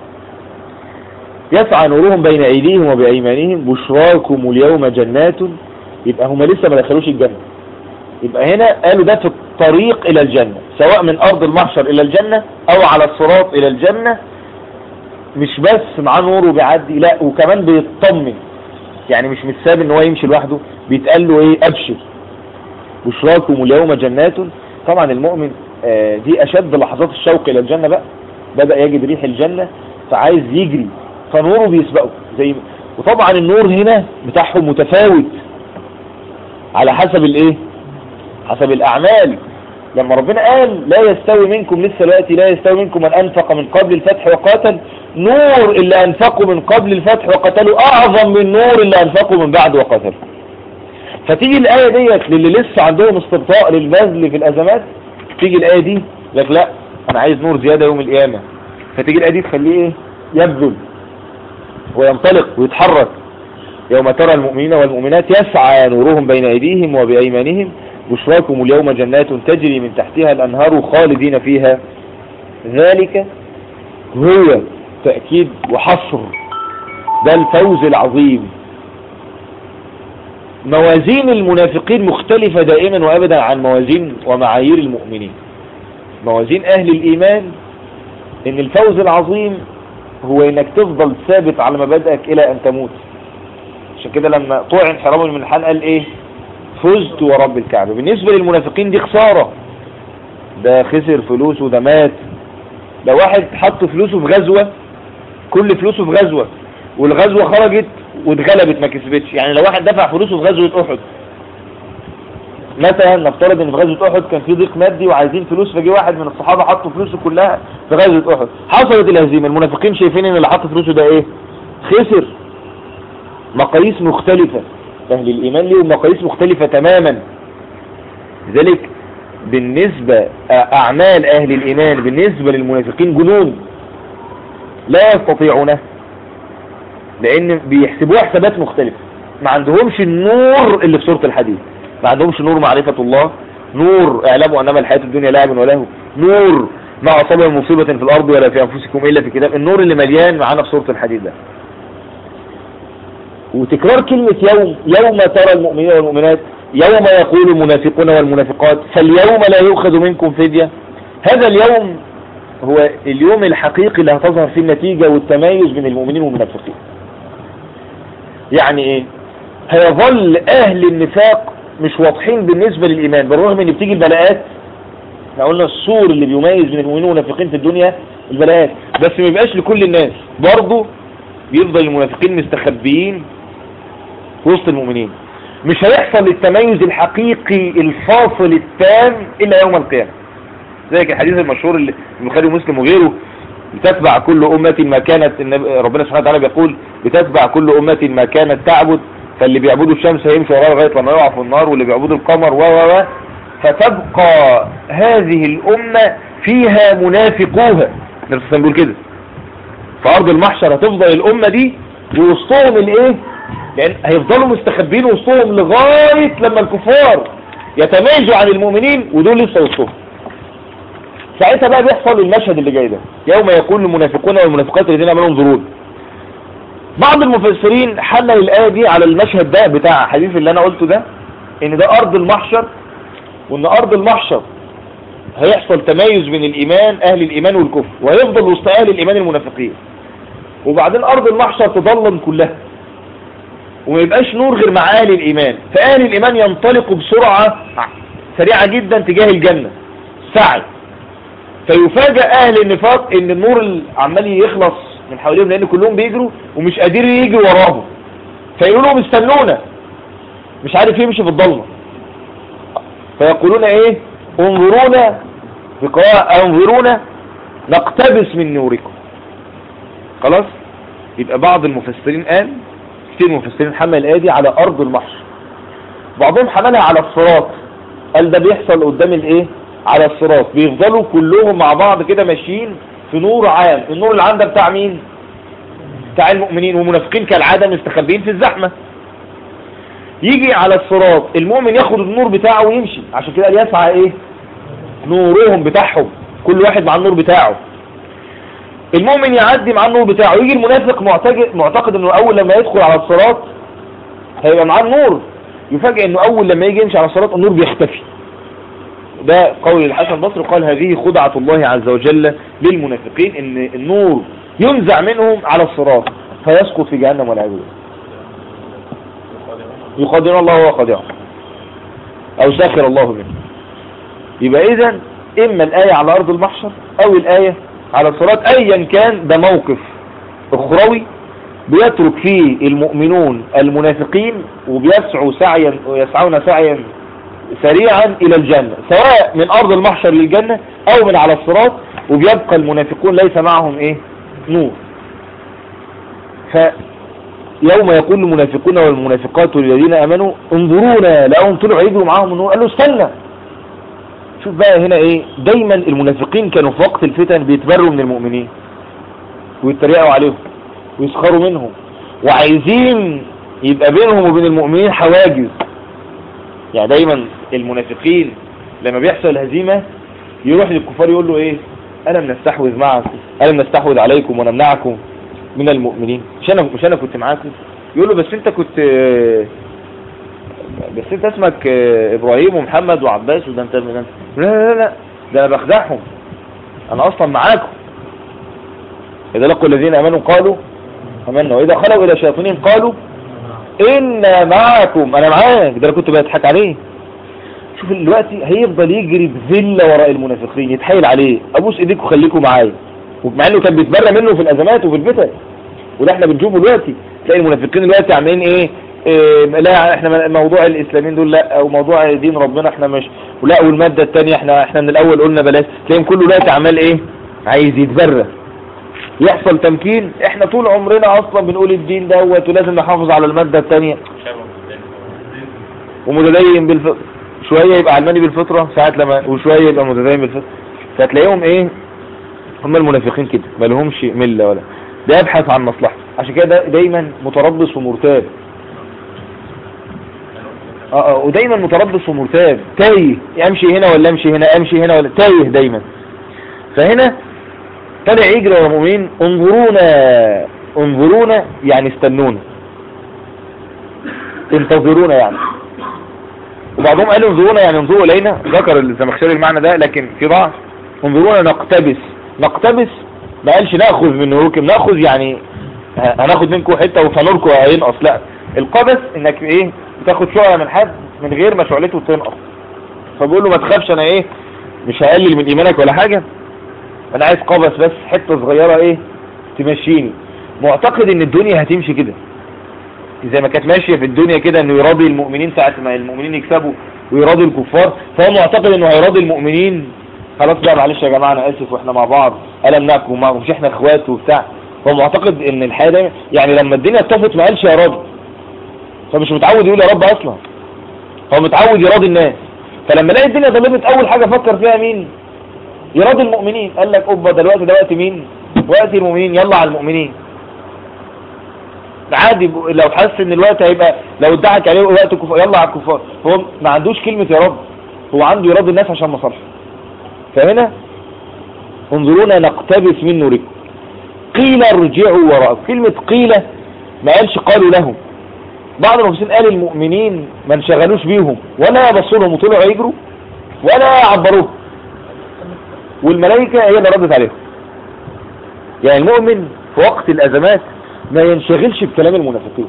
Speaker 1: يسعى نورهم بين ايديهم وبايمانهم بشراكم اليوم جنات يبقى هم لسه ما دخلوش الجنة يبقى هنا قالوا ده في الطريق الى الجنة سواء من ارض المحشر الى الجنة او على الصراط الى الجنة مش بس معاه نور وبيعدي لا وكمان بيطمن يعني مش متساب ان هو يمشي لوحده بيتقال له ايه ابشر بشراكم اليوم جنات طبعا المؤمن آه دي اشد لحظات الشوق الى الجنة بقى بدأ يجد ريح الجنة فعايز يجري فنوره بيسبقه زي وطبعا النور هنا بتاعهم متفاوت على حسب الايه حسب الاعمال لما ربنا قال لا يستوي منكم لسه دلوقتي لا يستوي منكم من انفق من قبل الفتح وقاتل نور اللي انفقوا من قبل الفتح وقتلوا اعظم من نور اللي انفقوا من بعد وقتلوا فتيجي الايه ديت للي لسه عندهم استبطاء للبذل في الازمات تيجي الايه دي لك لا انا عايز نور زياده يوم القيامه فتيجي الايه دي تخليه ايه يبذل وينطلق ويتحرك يوم ترى المؤمنين والمؤمنات يسعى نورهم بين ايديهم وبايمانهم بشراكم اليوم جنات تجري من تحتها الأنهار خالدين فيها ذلك هو تأكيد وحصر ده الفوز العظيم موازين المنافقين مختلفة دائما وأبدا عن موازين ومعايير المؤمنين موازين أهل الإيمان إن الفوز العظيم هو إنك تفضل ثابت على مبادئك إلى أن تموت عشان كده لما طوع انحرام من الحال قال إيه فزت ورب الكعبة بالنسبة للمنافقين دي خسارة ده خسر فلوسه ده مات لو واحد حط فلوسه في غزوة كل فلوسه في غزوة والغزوة خرجت واتغلبت ما كسبتش يعني لو واحد دفع فلوسه في غزوة احد مثلا نفترض ان في غزوة احد كان في ضيق مادي وعايزين فلوس فجي واحد من الصحابة حطوا فلوسه كلها في غزوة احد حصلت الهزيمة المنافقين شايفين ان اللي حط فلوسه ده ايه خسر مقاييس مختلفة أهل الإيمان لهم مقاييس مختلفة تماما لذلك بالنسبة أعمال أهل الإيمان بالنسبة للمنافقين جنون لا يستطيعونه لأن بيحسبوها حسابات مختلفة ما عندهمش النور اللي في سورة الحديث ما عندهمش نور معرفة الله نور اعلموا أنما الحياة الدنيا لعب وله نور ما أصاب مصيبة في الأرض ولا في أنفسكم إلا في كتاب النور اللي مليان معانا في سورة الحديث ده وتكرار كلمة يوم يوم ترى المؤمنين والمؤمنات يوم يقول المنافقون والمنافقات فاليوم لا يؤخذ منكم فدية هذا اليوم هو اليوم الحقيقي اللي هتظهر فيه النتيجة والتمايز بين المؤمنين والمنافقين يعني ايه هيظل اهل النفاق مش واضحين بالنسبة للايمان بالرغم ان بتيجي البلاءات احنا قلنا السور اللي بيميز بين المؤمنين والمنافقين في الدنيا البلاءات بس ما يبقاش لكل الناس برضه بيفضل المنافقين مستخبيين وسط المؤمنين مش هيحصل التميز الحقيقي الفاصل التام إلا يوم القيامة ذلك الحديث المشهور اللي البخاري ومسلم وغيره بتتبع كل أمة ما كانت ربنا سبحانه وتعالى بيقول بتتبع كل أمة ما كانت تعبد فاللي بيعبدوا الشمس هيمشوا وراها لغاية لما يقع في النار واللي بيعبدوا القمر و و فتبقى هذه الأمة فيها منافقوها نفس بيقول كده في أرض المحشر هتفضل الأمة دي ووسطهم الايه لأن هيفضلوا مستخبين وسطهم لغاية لما الكفار يتميزوا عن المؤمنين ودول لسه وسطهم ساعتها بقى بيحصل المشهد اللي جاي ده يوم يقول المنافقون والمنافقات الذين امنوا انظرون بعض المفسرين حلل الآية دي على المشهد ده بتاع حديث اللي انا قلته ده ان ده ارض المحشر وان ارض المحشر هيحصل تميز بين الايمان اهل الايمان والكفر وهيفضل وسط اهل الايمان المنافقين وبعدين ارض المحشر تضلم كلها وما يبقاش نور غير مع اهل الايمان فاهل الايمان ينطلقوا بسرعة سريعة جدا تجاه الجنة سعي فيفاجأ اهل النفاق ان النور عمال يخلص من حواليهم لان كلهم بيجروا ومش قادرين يجي وراهم فيقولوا لهم استنونا مش عارف يمشي في الضلمه فيقولون ايه انظرونا بقراءة انظرونا نقتبس من نوركم خلاص يبقى بعض المفسرين قال كتير المفسرين حمل الآية دي على أرض المحشر بعضهم حملها على الصراط قال ده بيحصل قدام الايه على الصراط بيفضلوا كلهم مع بعض كده ماشيين في نور عام النور العام ده بتاع مين بتاع المؤمنين والمنافقين كالعادة مستخبين في الزحمة يجي على الصراط المؤمن ياخد النور بتاعه ويمشي عشان كده يسعى ايه نورهم بتاعهم كل واحد مع النور بتاعه المؤمن يعدي مع النور بتاعه يجي المنافق معتقد, معتقد انه اول لما يدخل على الصراط هيبقى معاه النور يفاجئ انه اول لما يجي يمشي على الصراط النور بيختفي ده قول الحسن البصري قال هذه خدعة الله عز وجل للمنافقين ان النور ينزع منهم على الصراط فيسقط في جهنم والعياذ بالله يقدر الله وهو قادر او ساخر الله منه يبقى اذا اما الاية على ارض المحشر او الاية على الصراط ايا كان ده موقف اخروي بيترك فيه المؤمنون المنافقين وبيسعوا سعيا ويسعون سعيا سريعا الى الجنة سواء من ارض المحشر للجنة او من على الصراط وبيبقى المنافقون ليس معهم ايه نور فيوم يقول المنافقون والمنافقات الذين امنوا انظرونا لقوم طلعوا يجروا معاهم النور قالوا استنى شوف بقى هنا ايه دايما المنافقين كانوا في وقت الفتن بيتبروا من المؤمنين ويتريقوا عليهم ويسخروا منهم وعايزين يبقى بينهم وبين المؤمنين حواجز يعني دايما المنافقين لما بيحصل هزيمة يروح للكفار يقول له ايه ألم نستحوذ معكم ألم نستحوذ عليكم ونمنعكم من المؤمنين مش أنا, مش أنا كنت معاكم يقول له بس انت كنت بس انت اسمك ابراهيم ومحمد وعباس وده انت لا لا لا ده انا بخدعهم انا اصلا معاكم اذا لقوا الذين امنوا قالوا امنا واذا خلوا الى شياطينهم قالوا إنا معكم أنا معاك ده أنا كنت بضحك عليه شوف دلوقتي هيفضل يجري بذلة وراء المنافقين يتحايل عليه أبوس إيديكم خليكم معايا ومع إنه كان بيتبرى منه في الأزمات وفي الفتن وده احنا بنشوفه دلوقتي تلاقي المنافقين دلوقتي عاملين ايه, إيه لا احنا موضوع الاسلاميين دول لا وموضوع دين ربنا احنا مش ولا والمادة التانية احنا احنا من الاول قلنا بلاش تلاقيهم كله دلوقتي عمال ايه عايز يتبرى يحصل تمكين احنا طول عمرنا اصلا بنقول الدين دوت ولازم نحافظ على المادة التانية ومتدين بالفطرة شوية يبقى علماني بالفطرة ساعات لما وشوية يبقى متدين بالفطرة فتلاقيهم ايه هم المنافقين كده ما لهمش ملة ولا ده يبحث عن مصلحته عشان كده دايما متربص ومرتاب اه اه ودايما متربص ومرتاب تايه امشي هنا ولا امشي هنا امشي هنا ولا تايه دايما فهنا طلع يجري ورا المؤمنين انظرونا انظرونا يعني استنونا انتظرونا يعني وبعضهم قالوا انظرونا يعني انظروا الينا ذكر الزمخشري المعنى ده لكن في ضعف انظرونا نقتبس نقتبس ما قالش ناخذ من نوركم ناخذ يعني هناخد منكم حته وفنوركم هينقص لا القبس انك ايه بتاخد شعله من حد من غير ما شعلته تنقص فبيقول له ما تخافش انا ايه مش هقلل من ايمانك ولا حاجه انا عايز قبس بس حتة صغيرة ايه تمشيني معتقد ان الدنيا هتمشي كده زي ما كانت ماشية في الدنيا كده انه يراضي المؤمنين ساعة ما المؤمنين يكسبوا ويراضي الكفار فهو معتقد انه هيراضي المؤمنين خلاص بقى معلش يا جماعة انا اسف واحنا مع بعض انا منعكم معكم مش احنا اخوات وبتاع هو معتقد ان الحياة دايما يعني لما الدنيا اتفت ما قالش يا رب فمش متعود يقول يا رب اصلا هو متعود يراضي الناس فلما لقى الدنيا ظلمت اول حاجة فكر فيها مين يراضي المؤمنين قال لك اوبا ده الوقت ده وقت مين وقت المؤمنين يلا على المؤمنين عادي لو حس ان الوقت هيبقى لو ادعك عليه وقت كفار يلا على الكفار هو ما عندوش كلمة يا رب هو عنده يراضي الناس عشان مصالحه فهنا انظرونا نقتبس من نوركم قيل ارجعوا وراءكم كلمة قيل ما قالش قالوا لهم بعض المفسرين قال المؤمنين ما انشغلوش بيهم ولا بصوا لهم وطلعوا يجروا ولا عبروهم والملائكة هي اللي ردت عليهم يعني المؤمن في وقت الأزمات ما ينشغلش بكلام المنافقين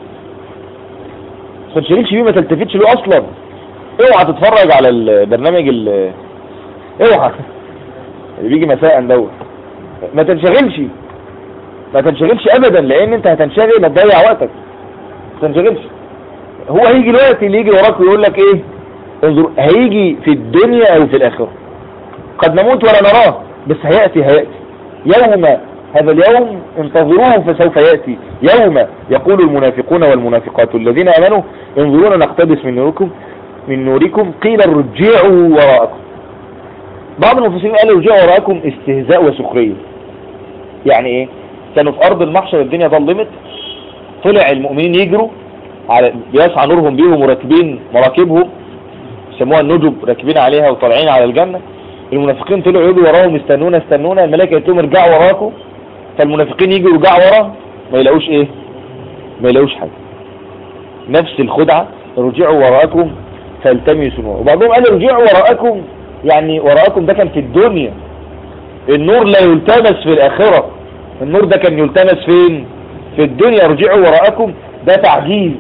Speaker 1: ما تنشغلش بيه ما تلتفتش له أصلا اوعى تتفرج على البرنامج ال اوعى اللي بيجي مساء دوت ما تنشغلش ما تنشغلش ابدا لان انت هتنشغل هتضيع وقتك ما تنشغلش هو هيجي الوقت اللي يجي وراك ويقول لك ايه انظر هيجي في الدنيا او في الاخره قد نموت ولا نراه بس هيأتي هيأتي يوم هذا اليوم انتظروه فسوف يأتي يوم يقول المنافقون والمنافقات الذين امنوا انظرونا نقتبس من نوركم من نوركم قيل ارجعوا وراءكم بعض المفسرين قالوا ارجعوا وراءكم استهزاء وسخرية يعني ايه كانوا في ارض المحشر الدنيا ظلمت طلع المؤمنين يجروا على بيسعى نورهم بيهم وراكبين مراكبهم يسموها النجب راكبين عليها وطالعين على الجنة المنافقين طلعوا يجروا وراهم استنونا استنونا الملائكة قالت لهم ارجعوا وراكم فالمنافقين يجوا يرجعوا ورا ما يلاقوش ايه ما يلاقوش حاجة نفس الخدعة ارجعوا وراءكم فالتمسوا نور وبعضهم قال ارجعوا وراءكم يعني وراءكم ده كان في الدنيا النور لا يلتمس في الآخرة النور ده كان يلتمس فين في الدنيا ارجعوا وراءكم ده تعجيز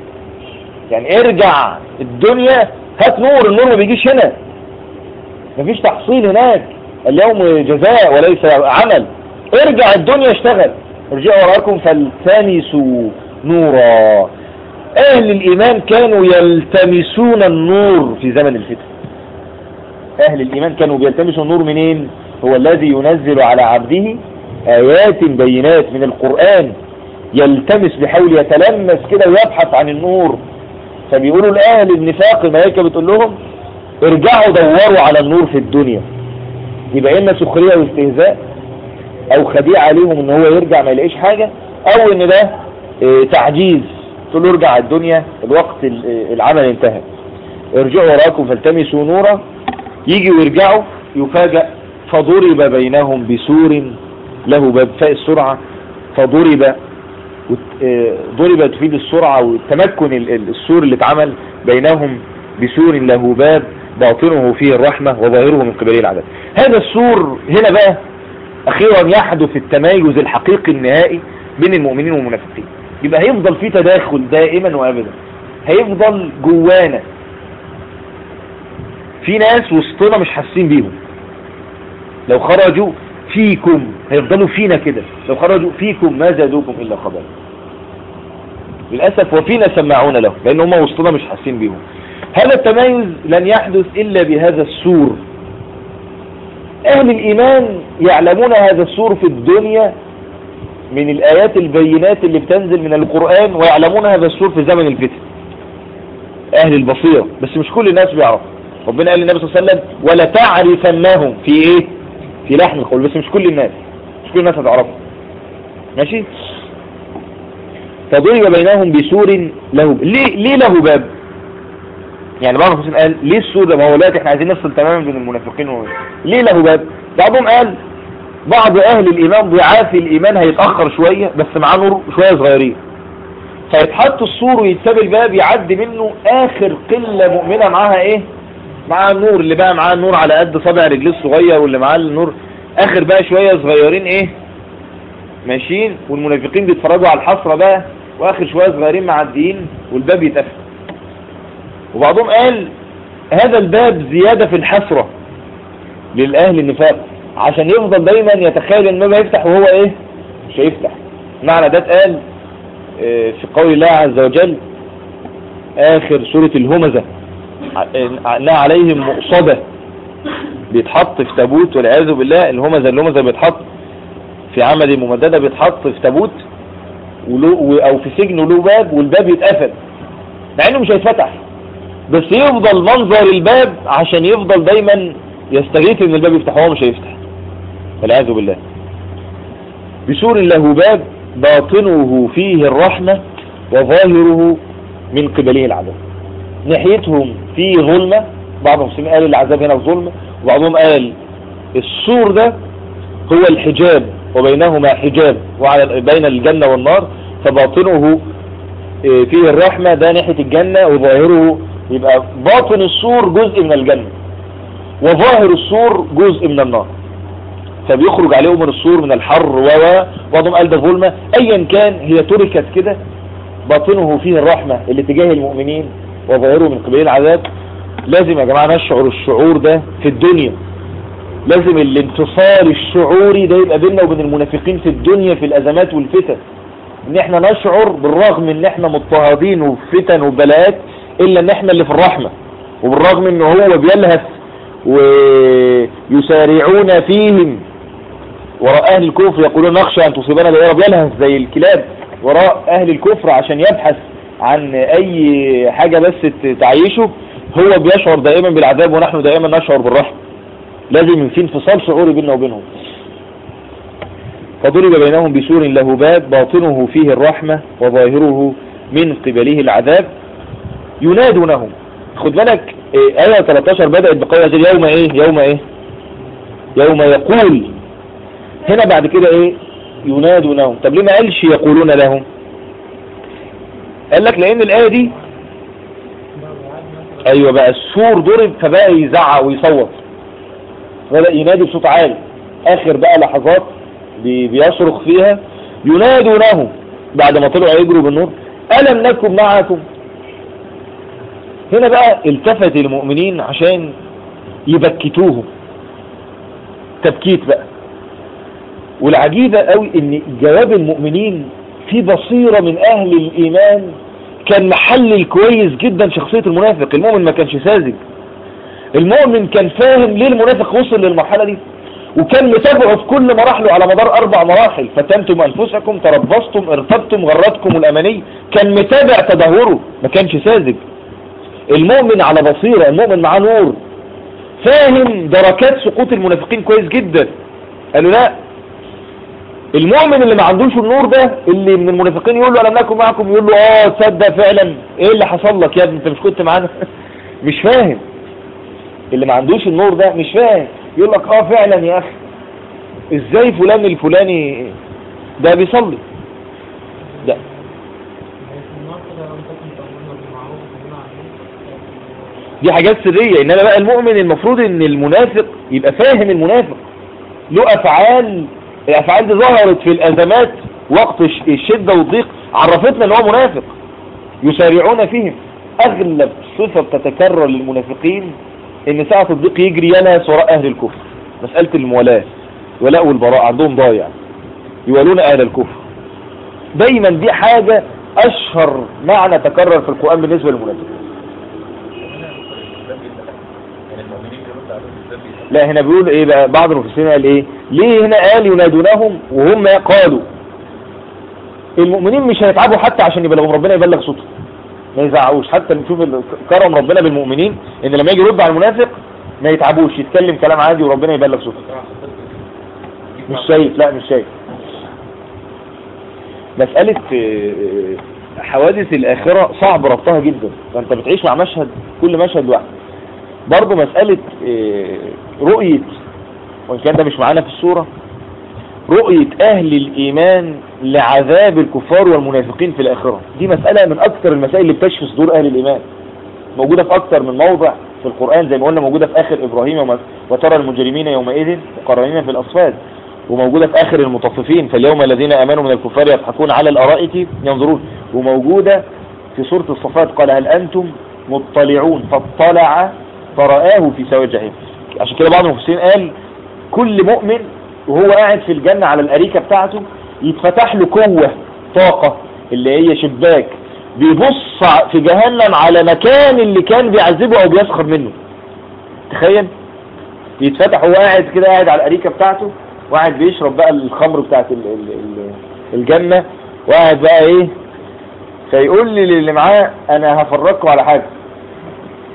Speaker 1: يعني ارجع الدنيا هات نور النور ما بيجيش هنا مفيش تحصيل هناك اليوم جزاء وليس عمل ارجع الدنيا اشتغل ارجعوا وراءكم فالتمسوا نورا اهل الايمان كانوا يلتمسون النور في زمن الفتن اهل الايمان كانوا بيلتمسوا النور منين هو الذي ينزل على عبده ايات بينات من القرآن يلتمس بحول يتلمس كده ويبحث عن النور فبيقولوا لأهل النفاق الملائكة بتقول لهم ارجعوا دوروا على النور في الدنيا يبقى اما سخرية واستهزاء او خديع عليهم ان هو يرجع ما يلاقيش حاجة او ان ده اه تعجيز تقول له ارجع الدنيا الوقت العمل انتهى ارجعوا وراكم فالتمسوا نورا يجي ويرجعوا يفاجأ فضرب بينهم بسور له باب فاء السرعة فضرب ضرب تفيد السرعة والتمكن السور اللي اتعمل بينهم بسور له باب باطنه فيه الرحمة وظاهره من قبله العذاب هذا السور هنا بقى اخيرا يحدث التمايز الحقيقي النهائي بين المؤمنين والمنافقين يبقى هيفضل في تداخل دائما وابدا هيفضل جوانا في ناس وسطنا مش حاسين بيهم لو خرجوا فيكم هيفضلوا فينا كده لو خرجوا فيكم ما زادوكم إلا خبر للأسف وفينا سماعون له لأن هم وسطنا مش حاسين بيهم هذا التميز لن يحدث إلا بهذا السور أهل الإيمان يعلمون هذا السور في الدنيا من الآيات البينات اللي بتنزل من القرآن ويعلمون هذا السور في زمن الفتن أهل البصيرة بس مش كل الناس بيعرف ربنا قال للنبي صلى الله عليه وسلم ولا تعرفنهم في ايه في لحم القول بس مش كل الناس مش كل الناس هتعرفه ماشي فضرب بينهم بسور له ليه, ليه له باب يعني بعض المفسرين قال ليه السور ده ما هو دلوقتي احنا عايزين نفصل تماما بين المنافقين و... ليه له باب بعضهم قال بعض اهل الايمان ضعاف الايمان هيتاخر شويه بس معاه نور شويه صغيرين فيتحط السور ويتساب الباب يعدي منه اخر قله مؤمنه معاها ايه معاه النور اللي بقى معاه النور على قد صابع رجليه الصغير واللي معاه النور اخر بقى شوية صغيرين ايه ماشيين والمنافقين بيتفرجوا على الحسرة بقى واخر شوية صغيرين معديين والباب يتقفل وبعضهم قال هذا الباب زيادة في الحسرة للأهل النفاق عشان يفضل دايما يتخيل ان الباب يفتح وهو ايه مش هيفتح معنى ده اتقال في قول الله عز وجل اخر سورة الهمزة انها عليهم مقصدة بيتحط في تابوت والعياذ بالله الهمزة الهمزة بيتحط في عمد ممددة بيتحط في تابوت ولو او في سجن وله باب والباب يتقفل مع انه مش هيتفتح بس يفضل منظر الباب عشان يفضل دايما يستغيث ان الباب يفتح هو مش هيفتح والعياذ بالله بسور له باب باطنه فيه الرحمة وظاهره من قبله العذاب ناحيتهم فيه ظلمة بعض المسلمين قال العذاب هنا ظلمة وبعضهم قال السور ده هو الحجاب وبينهما حجاب وعلى بين الجنة والنار فباطنه آه، فيه الرحمة ده ناحية الجنة وظاهره يبقى باطن السور جزء من الجنة وظاهر السور جزء من النار فبيخرج عليهم من السور من الحر و بعضهم قال ده ظلمة ايا كان هي تركت كده باطنه فيه الرحمة اللي تجاه المؤمنين وظاهره من قبيل العذاب لازم يا جماعة نشعر الشعور ده في الدنيا لازم الانتصار الشعوري ده يبقى بيننا وبين المنافقين في الدنيا في الازمات والفتن ان احنا نشعر بالرغم ان احنا مضطهدين وفتن وبلاءات الا ان احنا اللي في الرحمة وبالرغم ان هو بيلهث ويسارعون فيهم وراء اهل الكفر يقولون نخشى ان تصيبنا دائرة بيلهث زي الكلاب وراء اهل الكفر عشان يبحث عن اي حاجة بس تعيشه هو بيشعر دائما بالعذاب ونحن دائما نشعر بالرحمة لازم في انفصال شعوري بيننا وبينهم فضرب بينهم بسور له باب باطنه فيه الرحمة وظاهره من قبله العذاب ينادونهم خد بالك إيه آية 13 بدأت بقول يوم ايه يوم ايه يوم يقول هنا بعد كده ايه ينادونهم طب ليه ما قالش يقولون لهم قال لك لان الآية دي ايوه بقى السور ضرب فبقى يزعق ويصوت بدأ ينادي بصوت عالي اخر بقى لحظات بيصرخ فيها ينادونه بعد ما طلعوا يجروا بالنور ألم نكن معكم هنا بقى التفت المؤمنين عشان يبكتوهم تبكيت بقى والعجيبة قوي ان جواب المؤمنين في بصيرة من اهل الايمان كان محلل كويس جدا شخصية المنافق المؤمن ما كانش ساذج المؤمن كان فاهم ليه المنافق وصل للمرحلة دي وكان متابعه في كل مراحله على مدار اربع مراحل فتنتم انفسكم تربصتم ارتبتم غرتكم الاماني كان متابع تدهوره ما كانش ساذج المؤمن على بصيرة المؤمن معاه نور فاهم دركات سقوط المنافقين كويس جدا قالوا لا المؤمن اللي ما عندوش النور ده اللي من المنافقين يقول له ألم نكن معكم يقول له اه تصدق فعلا ايه اللي حصل لك يا ابني انت مش كنت معانا مش فاهم اللي ما عندوش النور ده مش فاهم يقول لك اه فعلا يا اخي ازاي فلان الفلاني ده بيصلي ده دي حاجات سرية انما بقى المؤمن المفروض ان المنافق يبقى فاهم المنافق له افعال الافعال دي ظهرت في الازمات وقت الشدة والضيق عرفتنا ان هو منافق يسارعون فيهم اغلب صفة بتتكرر للمنافقين ان ساعة الضيق يجري ينهس وراء اهل الكفر مسألة الموالاة ولاء والبراء عندهم ضايع يوالون اهل الكفر دايما دي حاجة اشهر معنى تكرر في القرآن بالنسبة للمنافقين لا هنا بيقول ايه بقى بعض المفسرين قال ايه ليه هنا قال ينادونهم وهم قالوا المؤمنين مش هيتعبوا حتى عشان يبلغوا ربنا يبلغ صوته ما يزعقوش حتى نشوف كرم ربنا بالمؤمنين ان لما يجي يرد على المنافق ما يتعبوش يتكلم كلام عادي وربنا يبلغ صوته مش شايف لا مش شايف مسألة حوادث الآخرة صعب ربطها جدا فأنت بتعيش مع مشهد كل مشهد لوحده برضه مسألة رؤية وإن كان ده مش معانا في الصورة رؤية أهل الإيمان لعذاب الكفار والمنافقين في الآخرة دي مسألة من أكثر المسائل اللي بتشفي صدور أهل الإيمان موجودة في أكثر من موضع في القرآن زي ما قلنا موجودة في آخر إبراهيم وترى المجرمين يومئذ مقرنين في الأصفاد وموجودة في آخر المطففين فاليوم الذين أمنوا من الكفار يضحكون على الأرائك ينظرون وموجودة في سورة الصفات قال هل أنتم مطلعون فاطلع فرآه في سواء الجحيم عشان كده بعض المفسرين قال كل مؤمن وهو قاعد في الجنة على الأريكة بتاعته يتفتح له قوة طاقة اللي هي شباك بيبص في جهنم على مكان اللي كان بيعذبه او بيسخر منه تخيل يتفتح وهو قاعد كده قاعد على الأريكة بتاعته وقاعد بيشرب بقى الخمر بتاعت الجنة وقاعد بقى ايه فيقول لي اللي معاه انا هفرجكم على حاجة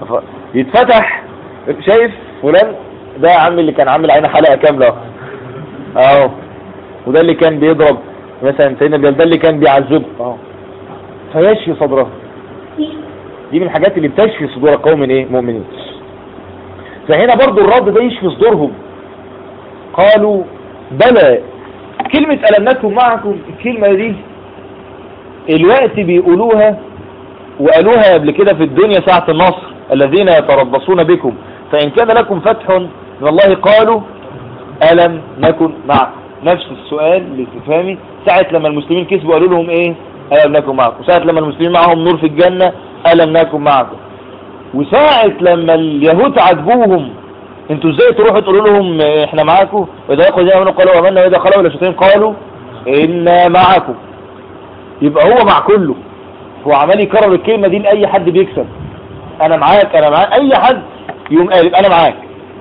Speaker 1: يتفتح شايف فلان ده يا عم اللي كان عامل علينا حلقة كاملة اهو وده اللي كان بيضرب مثلا سيدنا بلال ده اللي كان بيعذب اهو فيشفي صدره دي من الحاجات اللي بتشفي صدور قوم ايه مؤمنين فهنا برضو الرد ده يشفي صدورهم قالوا بلى كلمة ألمناكم معكم الكلمة دي الوقت بيقولوها وقالوها قبل كده في الدنيا ساعة النصر الذين يتربصون بكم فإن كان لكم فتح من الله قالوا ألم نكن معكم نفس السؤال الاستفهامي ساعة لما المسلمين كسبوا قالوا لهم ايه ألم نكن معكم ساعة لما المسلمين معهم نور في الجنة ألم نكن معكم وساعة لما اليهود عاتبوهم انتوا ازاي تروحوا تقولوا لهم احنا معاكم واذا لقوا زي ما قالوا امنا واذا خلوا الى شياطين قالوا انا معاكم يبقى هو مع كله هو عمال يكرر الكلمة دي لأي حد بيكسب انا معاك انا معاك اي حد يقوم قال انا معاك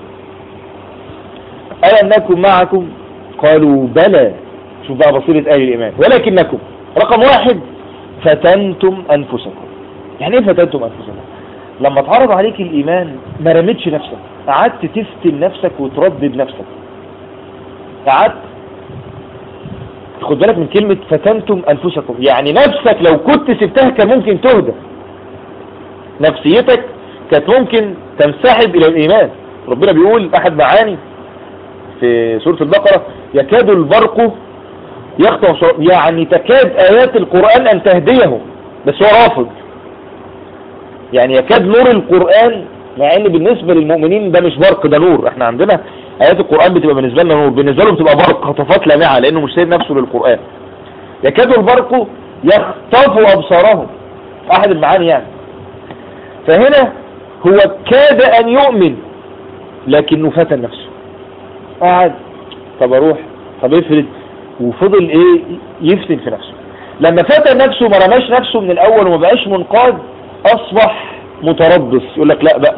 Speaker 1: ألم نكن معكم قالوا بلى شوف بقى بصيرة آل الإيمان ولكنكم رقم واحد فتنتم أنفسكم يعني ايه فتنتم أنفسكم لما اتعرض عليك الإيمان ما رميتش نفسك قعدت تفتن نفسك وتردد نفسك قعدت خد بالك من كلمة فتنتم أنفسكم يعني نفسك لو كنت سبتها كان ممكن تهدى نفسيتك كانت ممكن تنسحب إلى الإيمان ربنا بيقول أحد معاني في سورة البقرة يكاد البرق يخطف يعني تكاد آيات القرآن أن تهديه بس هو رافض يعني يكاد نور القرآن مع ان بالنسبة للمؤمنين ده مش برق ده نور احنا عندنا آيات القرآن بتبقى بالنسبة لنا نور بالنسبة لهم بتبقى برق خطفات لامعة لانه مش سيد نفسه للقرآن يكاد البرق يخطف أبصارهم أحد المعاني يعني فهنا هو كاد أن يؤمن لكنه فتن نفسه قعد طب اروح طب افرد وفضل ايه يفتن في نفسه لما فتن نفسه ما رماش نفسه من الاول وما بقاش منقاد اصبح متربص يقول لك لا بقى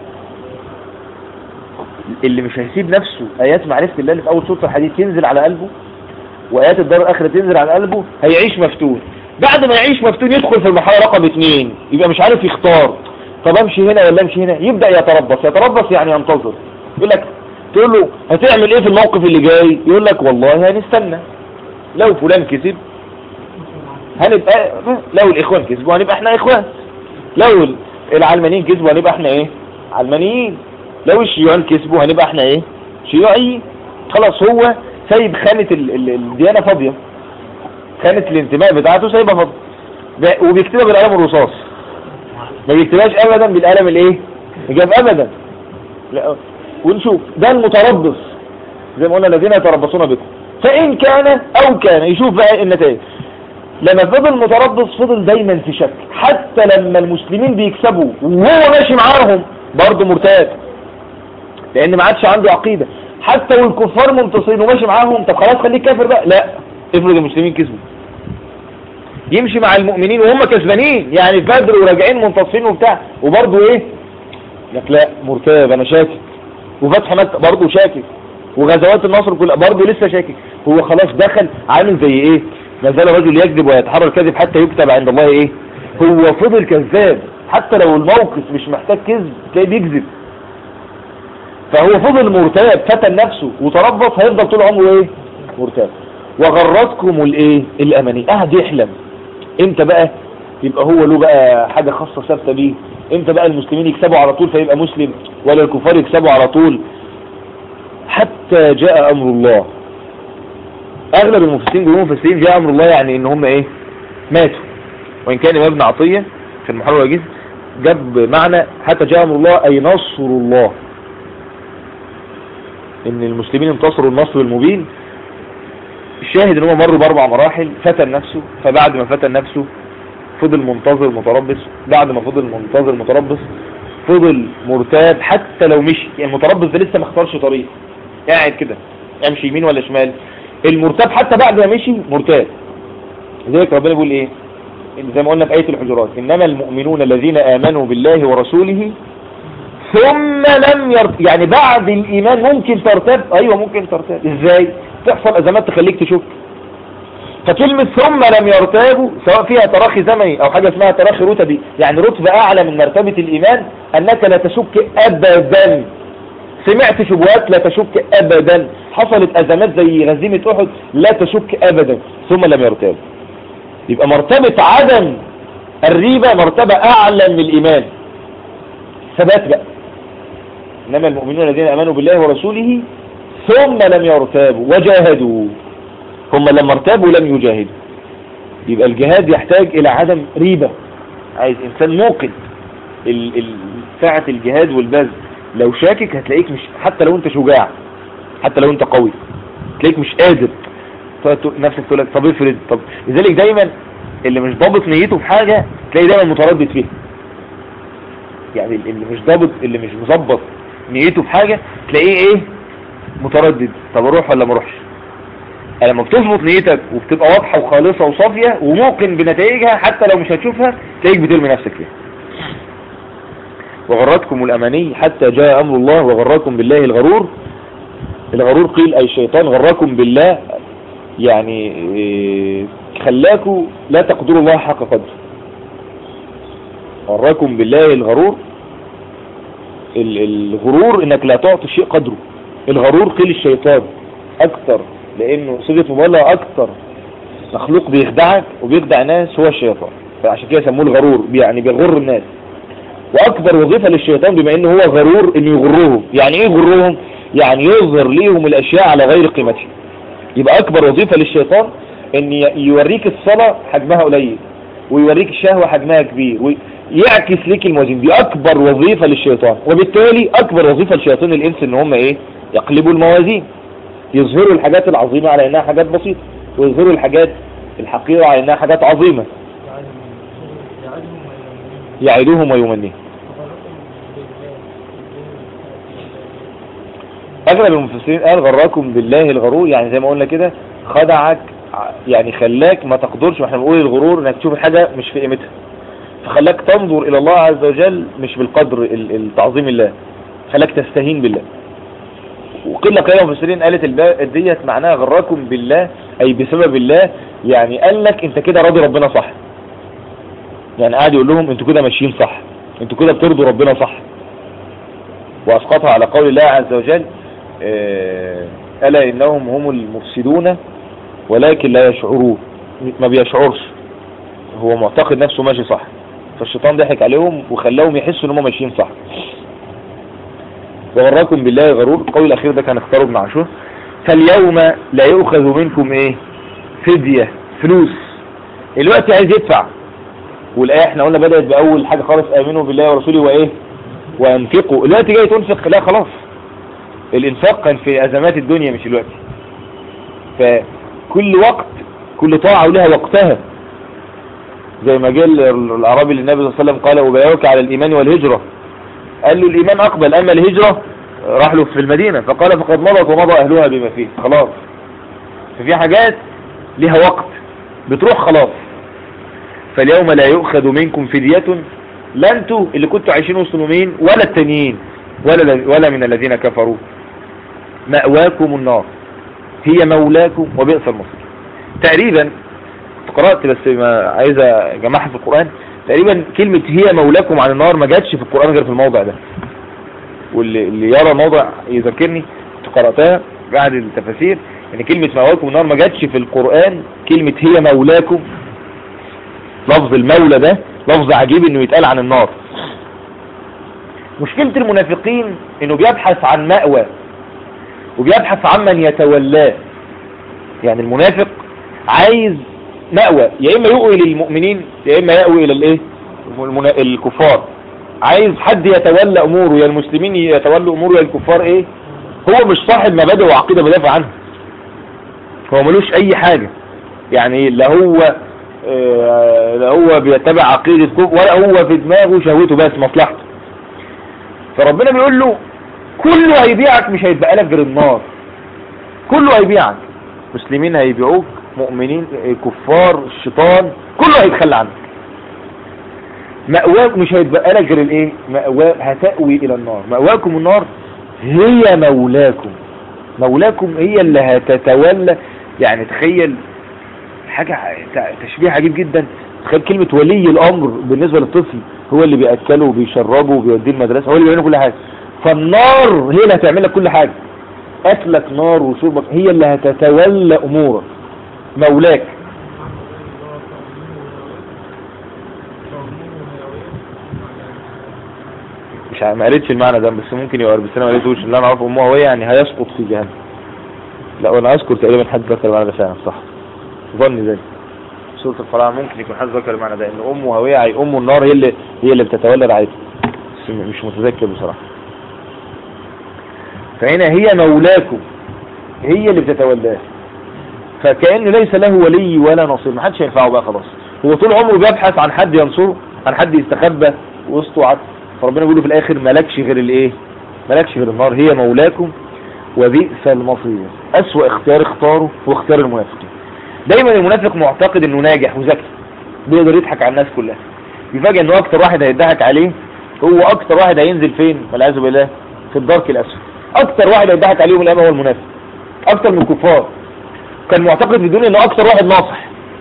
Speaker 1: اللي مش هيسيب نفسه ايات معرفة الله اللي في اول سورة الحديث تنزل على قلبه وايات الدار الاخرة تنزل على قلبه هيعيش مفتون بعد ما يعيش مفتون يدخل في المرحلة رقم اثنين يبقى مش عارف يختار طب امشي هنا ولا امشي هنا يبدأ يتربص يتربص يعني ينتظر يقول لك تقول له هتعمل ايه في الموقف اللي جاي يقول لك والله هنستنى لو فلان كسب هنبقى لو الاخوان كسبوا هنبقى احنا اخوان لو العلمانيين كسبوا هنبقى احنا ايه علمانيين لو الشيوعيين كسبوا هنبقى احنا ايه شيوعيين خلاص هو سايب خانة الديانة فاضية خانة الانتماء بتاعته سايبها فاضية وبيكتبها بالقلم الرصاص ما بيكتبهاش ابدا بالقلم الايه جاب ابدا لا ونشوف ده المتربص زي ما قلنا الذين يتربصون بكم فإن كان أو كان يشوف بقى النتائج لما فضل متربص فضل دايما في شك حتى لما المسلمين بيكسبوا وهو ماشي معاهم برضه مرتاد لأن ما عادش عنده عقيدة حتى والكفار منتصرين وماشي معاهم طب خلاص خليك كافر بقى لا افرض المسلمين كسبوا يمشي مع المؤمنين وهم كسبانين يعني في بدر وراجعين منتصرين وبتاع وبرضه ايه لك لا مرتاب انا شاكك وفتح مكة برضه شاكك وغزوات النصر كلها برضه لسه شاكك هو خلاص دخل عامل زي ايه ما زال رجل يكذب ويتحرى الكذب حتى يكتب عند الله ايه هو فضل كذاب حتى لو الموقف مش محتاج كذب تلاقيه بيكذب فهو فضل مرتاب فتن نفسه وتربص هيفضل طول عمره ايه مرتاب وغرتكم الايه الاماني قاعد يحلم امتى بقى يبقى هو له بقى حاجة خاصة ثابته بيه امتى بقى المسلمين يكسبوا على طول فيبقى مسلم ولا الكفار يكسبوا على طول حتى جاء امر الله اغلب المفسرين بيقولوا مفسرين جاء امر الله يعني ان هم ايه ماتوا وان كان ابن عطية في المحرر والجزء جاب معنى حتى جاء امر الله اي نصر الله ان المسلمين انتصروا النصر المبين الشاهد ان هم مروا باربع مراحل فتن نفسه فبعد ما فتن نفسه فضل منتظر متربص بعد ما فضل منتظر متربص فضل مرتاب حتى لو مشي يعني المتربص ده لسه ما اختارش طريق قاعد كده يمشي يمين ولا شمال المرتاب حتى بعد ما مشي مرتاب لذلك ربنا بيقول ايه زي ما قلنا في آية الحجرات إنما المؤمنون الذين آمنوا بالله ورسوله ثم لم يرتاب يعني بعد الإيمان ممكن ترتاب أيوة ممكن ترتاب إزاي تحصل أزمات تخليك تشك فكلمة ثم لم يرتابوا سواء فيها تراخي زمني او حاجة اسمها تراخي رتبي يعني رتبة اعلى من مرتبة الايمان انك لا تشك ابدا سمعت شبهات لا تشك ابدا حصلت ازمات زي هزيمة احد لا تشك ابدا ثم لم يرتابوا يبقى مرتبة عدم الريبة مرتبة اعلى من الايمان ثبات بقى انما المؤمنون الذين امنوا بالله ورسوله ثم لم يرتابوا وجاهدوا هم لما ارتابوا لم يجاهدوا يبقى الجهاد يحتاج الى عدم ريبة عايز انسان موقن ال- ال- ساعة الجهاد والبذل لو شاكك هتلاقيك مش حتى لو انت شجاع حتى لو انت قوي تلاقيك مش قادر تقعد تقول- نفسك تقول لك طب افرض طب لذلك دايما اللي مش ضابط نيته في حاجة تلاقي دايما متردد فيها يعني اللي مش ضابط اللي مش مظبط نيته في حاجة تلاقيه ايه متردد طب اروح ولا ما اروحش لما بتظبط نيتك وبتبقى واضحة وخالصة وصافية وموقن بنتائجها حتى لو مش هتشوفها تلاقيك بترمي نفسك فيها وغرتكم الأماني حتى جاء أمر الله وغركم بالله الغرور الغرور قيل أي شيطان غركم بالله يعني إيه، خلاكوا لا تقدروا الله حق قدره غركم بالله الغرور ال- الغرور انك لا تعطي شيء قدره الغرور قيل الشيطان اكتر لانه صيغه مبالغه اكتر مخلوق بيخدعك وبيخدع ناس هو الشيطان فعشان كده سموه الغرور يعني بيغر الناس واكبر وظيفة للشيطان بما انه هو غرور انه يغرهم يعني ايه يغرهم يعني يظهر ليهم الاشياء على غير قيمتها يبقى اكبر وظيفة للشيطان ان ي- يوريك الصلاة حجمها قليل ويوريك الشهوة حجمها كبير ويعكس ليك الموازين دي اكبر وظيفة للشيطان وبالتالي اكبر وظيفة لشياطين الانس ان هم ايه يقلبوا الموازين يظهروا الحاجات العظيمة على انها حاجات بسيطة ويظهروا الحاجات الحقيرة على انها حاجات عظيمة يعدوهم ويمنيهم اغلب المفسرين قال غراكم بالله الغرور يعني زي ما قلنا كده خدعك ع- يعني خلاك ما تقدرش واحنا بنقول الغرور انك تشوف حاجة مش في قيمتها فخلاك تنظر الى الله عز وجل مش بالقدر ال- التعظيم الله خلاك تستهين بالله وقلة قليلة المفسرين قالت الباء ديت معناها غراكم بالله اي بسبب الله يعني قال لك انت كده راضي ربنا صح يعني قاعد يقول لهم انتوا كده ماشيين صح انتوا كده بترضوا ربنا صح واسقطها على قول الله عز وجل آه، ألا إنهم هم المفسدون ولكن لا يشعرون ما بيشعرش هو معتقد نفسه ماشي صح فالشيطان ضحك عليهم وخلاهم يحسوا ان هم ماشيين صح وغراكم بالله غرور القول الاخير ده كان اختاره ابن عاشور فاليوم لا يؤخذ منكم ايه فدية فلوس الوقت عايز يدفع والايه احنا قلنا بدأت باول حاجة خالص امنوا بالله ورسوله وايه وانفقوا الوقت جاي تنفق لا خلاص الانفاق كان في ازمات الدنيا مش الوقت فكل وقت كل طاعة ولها وقتها زي ما جاء الاعرابي للنبي صلى الله عليه وسلم قال وبيعوك على الايمان والهجرة قال له الايمان اقبل اما الهجرة راح له في المدينة فقال فقد مضت ومضى اهلها بما فيه خلاص ففي حاجات لها وقت بتروح خلاص فاليوم لا يؤخذ منكم فدية لا انتوا اللي كنتوا عايشين وسط المؤمنين ولا التانيين ولا ولا من الذين كفروا مأواكم النار هي مولاكم وبئس المصير تقريبا قرأت بس ما عايز اجمعها في القرآن تقريبا كلمة هي مولاكم عن النار ما جاتش في القرآن غير في الموضع ده واللي اللي يرى موضع يذكرني كنت قرأتها بعد التفاسير ان كلمة مأواكم النار ما جاتش في القرآن كلمة هي مولاكم لفظ المولى ده لفظ عجيب انه يتقال عن النار مشكلة المنافقين انه بيبحث عن مأوى وبيبحث عن من يتولاه يعني المنافق عايز مأوى يا اما يؤوي للمؤمنين يا اما يأوي الى الايه المنا- الكفار عايز حد يتولى اموره يا المسلمين يتولوا اموره يا الكفار ايه هو مش صاحب مبادئ وعقيدة بدافع عنها هو ملوش اي حاجة يعني لا هو آه، لا هو بيتبع عقيدة كفر ولا هو في دماغه شهوته بس مصلحته فربنا بيقول له كله هيبيعك مش هيتبقى لك غير النار كله هيبيعك مسلمين هيبيعوك مؤمنين كفار الشيطان كله هيتخلى عنك مأواك مش هيتبقى لك غير الايه مأوا هتأوي الى النار مأواكم النار هي مولاكم مولاكم هي اللي هتتولى يعني تخيل حاجة تشبيه عجيب جدا تخيل كلمة ولي الامر بالنسبة للطفل هو اللي بيأكله وبيشربه وبيوديه المدرسة هو اللي بيعمل كل حاجة فالنار هي اللي هتعمل لك كل حاجة اكلك نار وشربك هي اللي هتتولى امورك مولاك مش ما قالتش المعنى ده بس ممكن يقرب بس انا ما قالتوش اللي انا اعرفه امه هوية يعني هيسقط في جهنم لا وانا اذكر تقريبا حد ذكر المعنى ده فعلا صح ظني ذلك سورة الفراعنة ممكن يكون حد ذكر المعنى ده ان امه هوية اي ام النار هي اللي هي اللي بتتولى رعايته بس مش متذكر بصراحة فهنا هي مولاكم هي اللي بتتولاه فكأنه ليس له ولي ولا نصير ما حدش ينفعه بقى خلاص هو طول عمره بيبحث عن حد ينصره عن حد يستخبى وسطه عد فربنا بيقول له في الاخر ملكش غير الايه ملكش غير النار هي مولاكم وبئس المصير اسوأ اختيار اختاره هو اختيار المنافقين دايما المنافق معتقد انه ناجح وذكي بيقدر يضحك على الناس كلها يفاجئ انه اكتر واحد هيضحك عليه هو اكتر واحد هينزل فين والعياذ بالله في الدرك الاسفل اكتر واحد هيضحك عليهم الان هو المنافق اكتر من الكفار كان معتقد في الدنيا انه اكتر واحد ناصح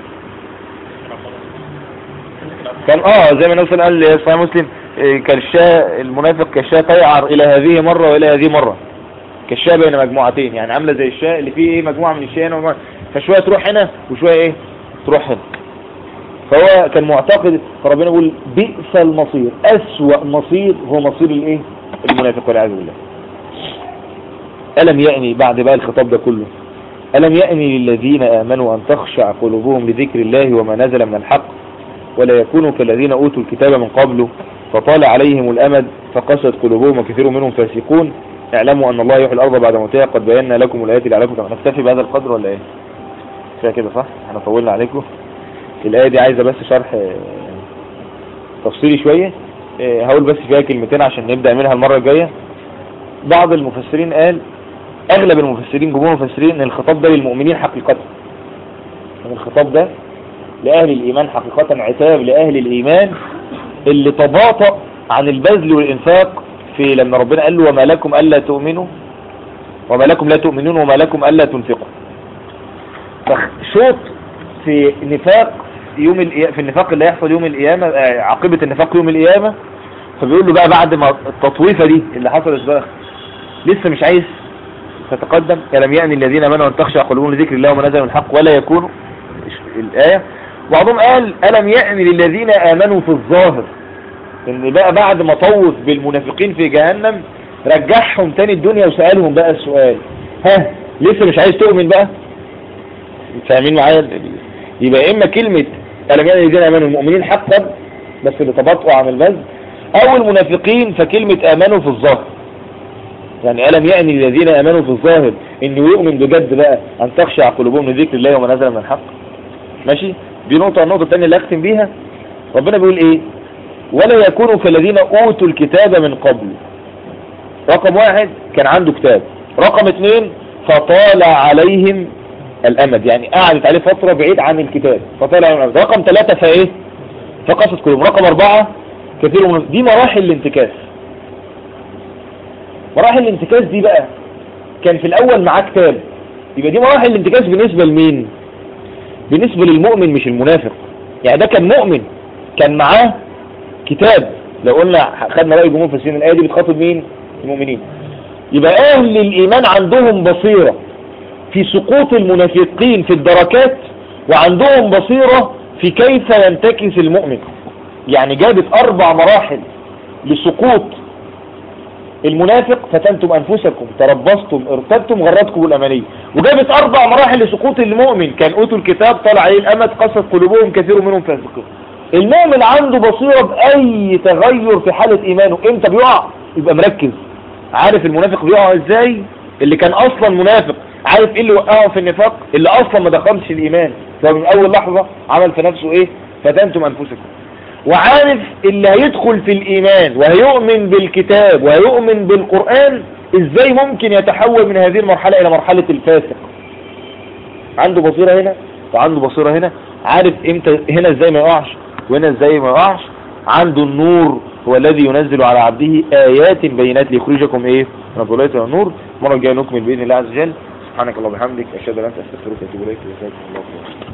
Speaker 1: كان اه زي ما النبي قال لصحيح مسلم كالشاة المنافق كالشاة تيعر الى هذه مرة والى هذه مرة كالشاة بين مجموعتين يعني عاملة زي الشاة اللي فيه ايه مجموعة من الشاة هنا ومجموعة فشوية تروح هنا وشوية ايه تروح هنا فهو كان معتقد فربنا يقول بئس المصير اسوأ مصير هو مصير الايه المنافق والعياذ بالله ألم يأني بعد بقى الخطاب ده كله ألم يأني للذين آمنوا أن تخشع قلوبهم لذكر الله وما نزل من الحق ولا يكونوا كالذين أوتوا الكتاب من قبله فطال عليهم الأمد فقست قلوبهم وكثير منهم فاسقون اعلموا أن الله يحيي الأرض بعد موتها قد بينا لكم الآيات لعلكم نكتفي بهذا القدر ولا إيه كفايه كده صح احنا طولنا عليكم الآية دي عايزة بس شرح تفصيلي شوية هقول بس فيها كلمتين عشان نبدأ منها المرة الجاية بعض المفسرين قال اغلب المفسرين جمهور المفسرين ان الخطاب ده للمؤمنين حقيقة ان الخطاب ده لأهل الإيمان حقيقة عتاب لأهل الإيمان اللي تباطأ عن البذل والإنفاق في لما ربنا قال له وما لكم ألا تؤمنوا وما لكم لا تؤمنون وما لكم ألا تنفقوا فشوط في نفاق يوم في النفاق اللي هيحصل يوم القيامة عاقبة النفاق يوم القيامة فبيقول له بقى بعد ما التطويفة دي اللي حصلت بقى لسه مش عايز تتقدم كلام يعني الذين امنوا ان تخشع قلوبهم لذكر الله وما نزل من الحق ولا يكونوا الآية بعضهم قال ألم يأن للذين آمنوا في الظاهر ان بقى بعد ما طوف بالمنافقين في جهنم رجعهم تاني الدنيا وسألهم بقى السؤال ها لسه مش عايز تؤمن بقى فاهمين معايا يبقى اما كلمة ألم يأن للذين آمنوا المؤمنين حقا بس اللي تبطئوا عن البذل او المنافقين فكلمة آمنوا في الظاهر يعني ألم يأني للذين آمنوا في الظاهر انه يؤمن بجد بقى ان تخشع قلوبهم لذكر الله وما نزل من الحق ماشي دي نقطة النقطة الثانية اللي اختم بيها ربنا بيقول ايه ولا يكونوا كالذين اوتوا الكتاب من قبل رقم واحد كان عنده كتاب رقم اثنين فطال عليهم الامد يعني قعدت عليه فترة بعيد عن الكتاب فطال عليهم الامد رقم ثلاثة فايه فقصت قلوبهم رقم اربعة كثير من دي مراحل الانتكاس مراحل الانتكاس دي بقى كان في الاول معاه كتاب يبقى دي مراحل الانتكاس بالنسبة لمين بالنسبة للمؤمن مش المنافق يعني ده كان مؤمن كان معاه كتاب لو قلنا خدنا رأي جمهور فاسرين الآية دي بتخاطب مين المؤمنين يبقى أهل الإيمان عندهم بصيرة في سقوط المنافقين في الدركات وعندهم بصيرة في كيف ينتكس المؤمن يعني جابت أربع مراحل لسقوط المنافق فتنتم أنفسكم تربصتم ارتبتم غرتكم الأمانية وجابت أربع مراحل لسقوط المؤمن كان أوتوا الكتاب طلع عليه الأمد قصد قلوبهم كثير منهم فاسقون المؤمن عنده بصيرة بأي تغير في حالة إيمانه إمتى بيقع يبقى مركز عارف المنافق بيقع إزاي اللي كان أصلا منافق عارف إيه اللي وقعه في النفاق اللي أصلا ما دخلش الإيمان فمن أول لحظة عمل في نفسه إيه فتنتم أنفسكم وعارف اللي هيدخل في الإيمان وهيؤمن بالكتاب وهيؤمن بالقرآن إزاي ممكن يتحول من هذه المرحلة إلى مرحلة الفاسق عنده بصيرة هنا وعنده بصيرة هنا عارف امتى هنا ازاي ما يقعش وهنا ازاي ما يقعش عنده النور هو الذي ينزل على عبده آيات بينات ليخرجكم ايه من الظلمات الى النور المره الجايه نكمل باذن الله عز وجل سبحانك اللهم وبحمدك اشهد ان لا اله الا انت استغفرك واتوب اليك جزاكم الله خيرا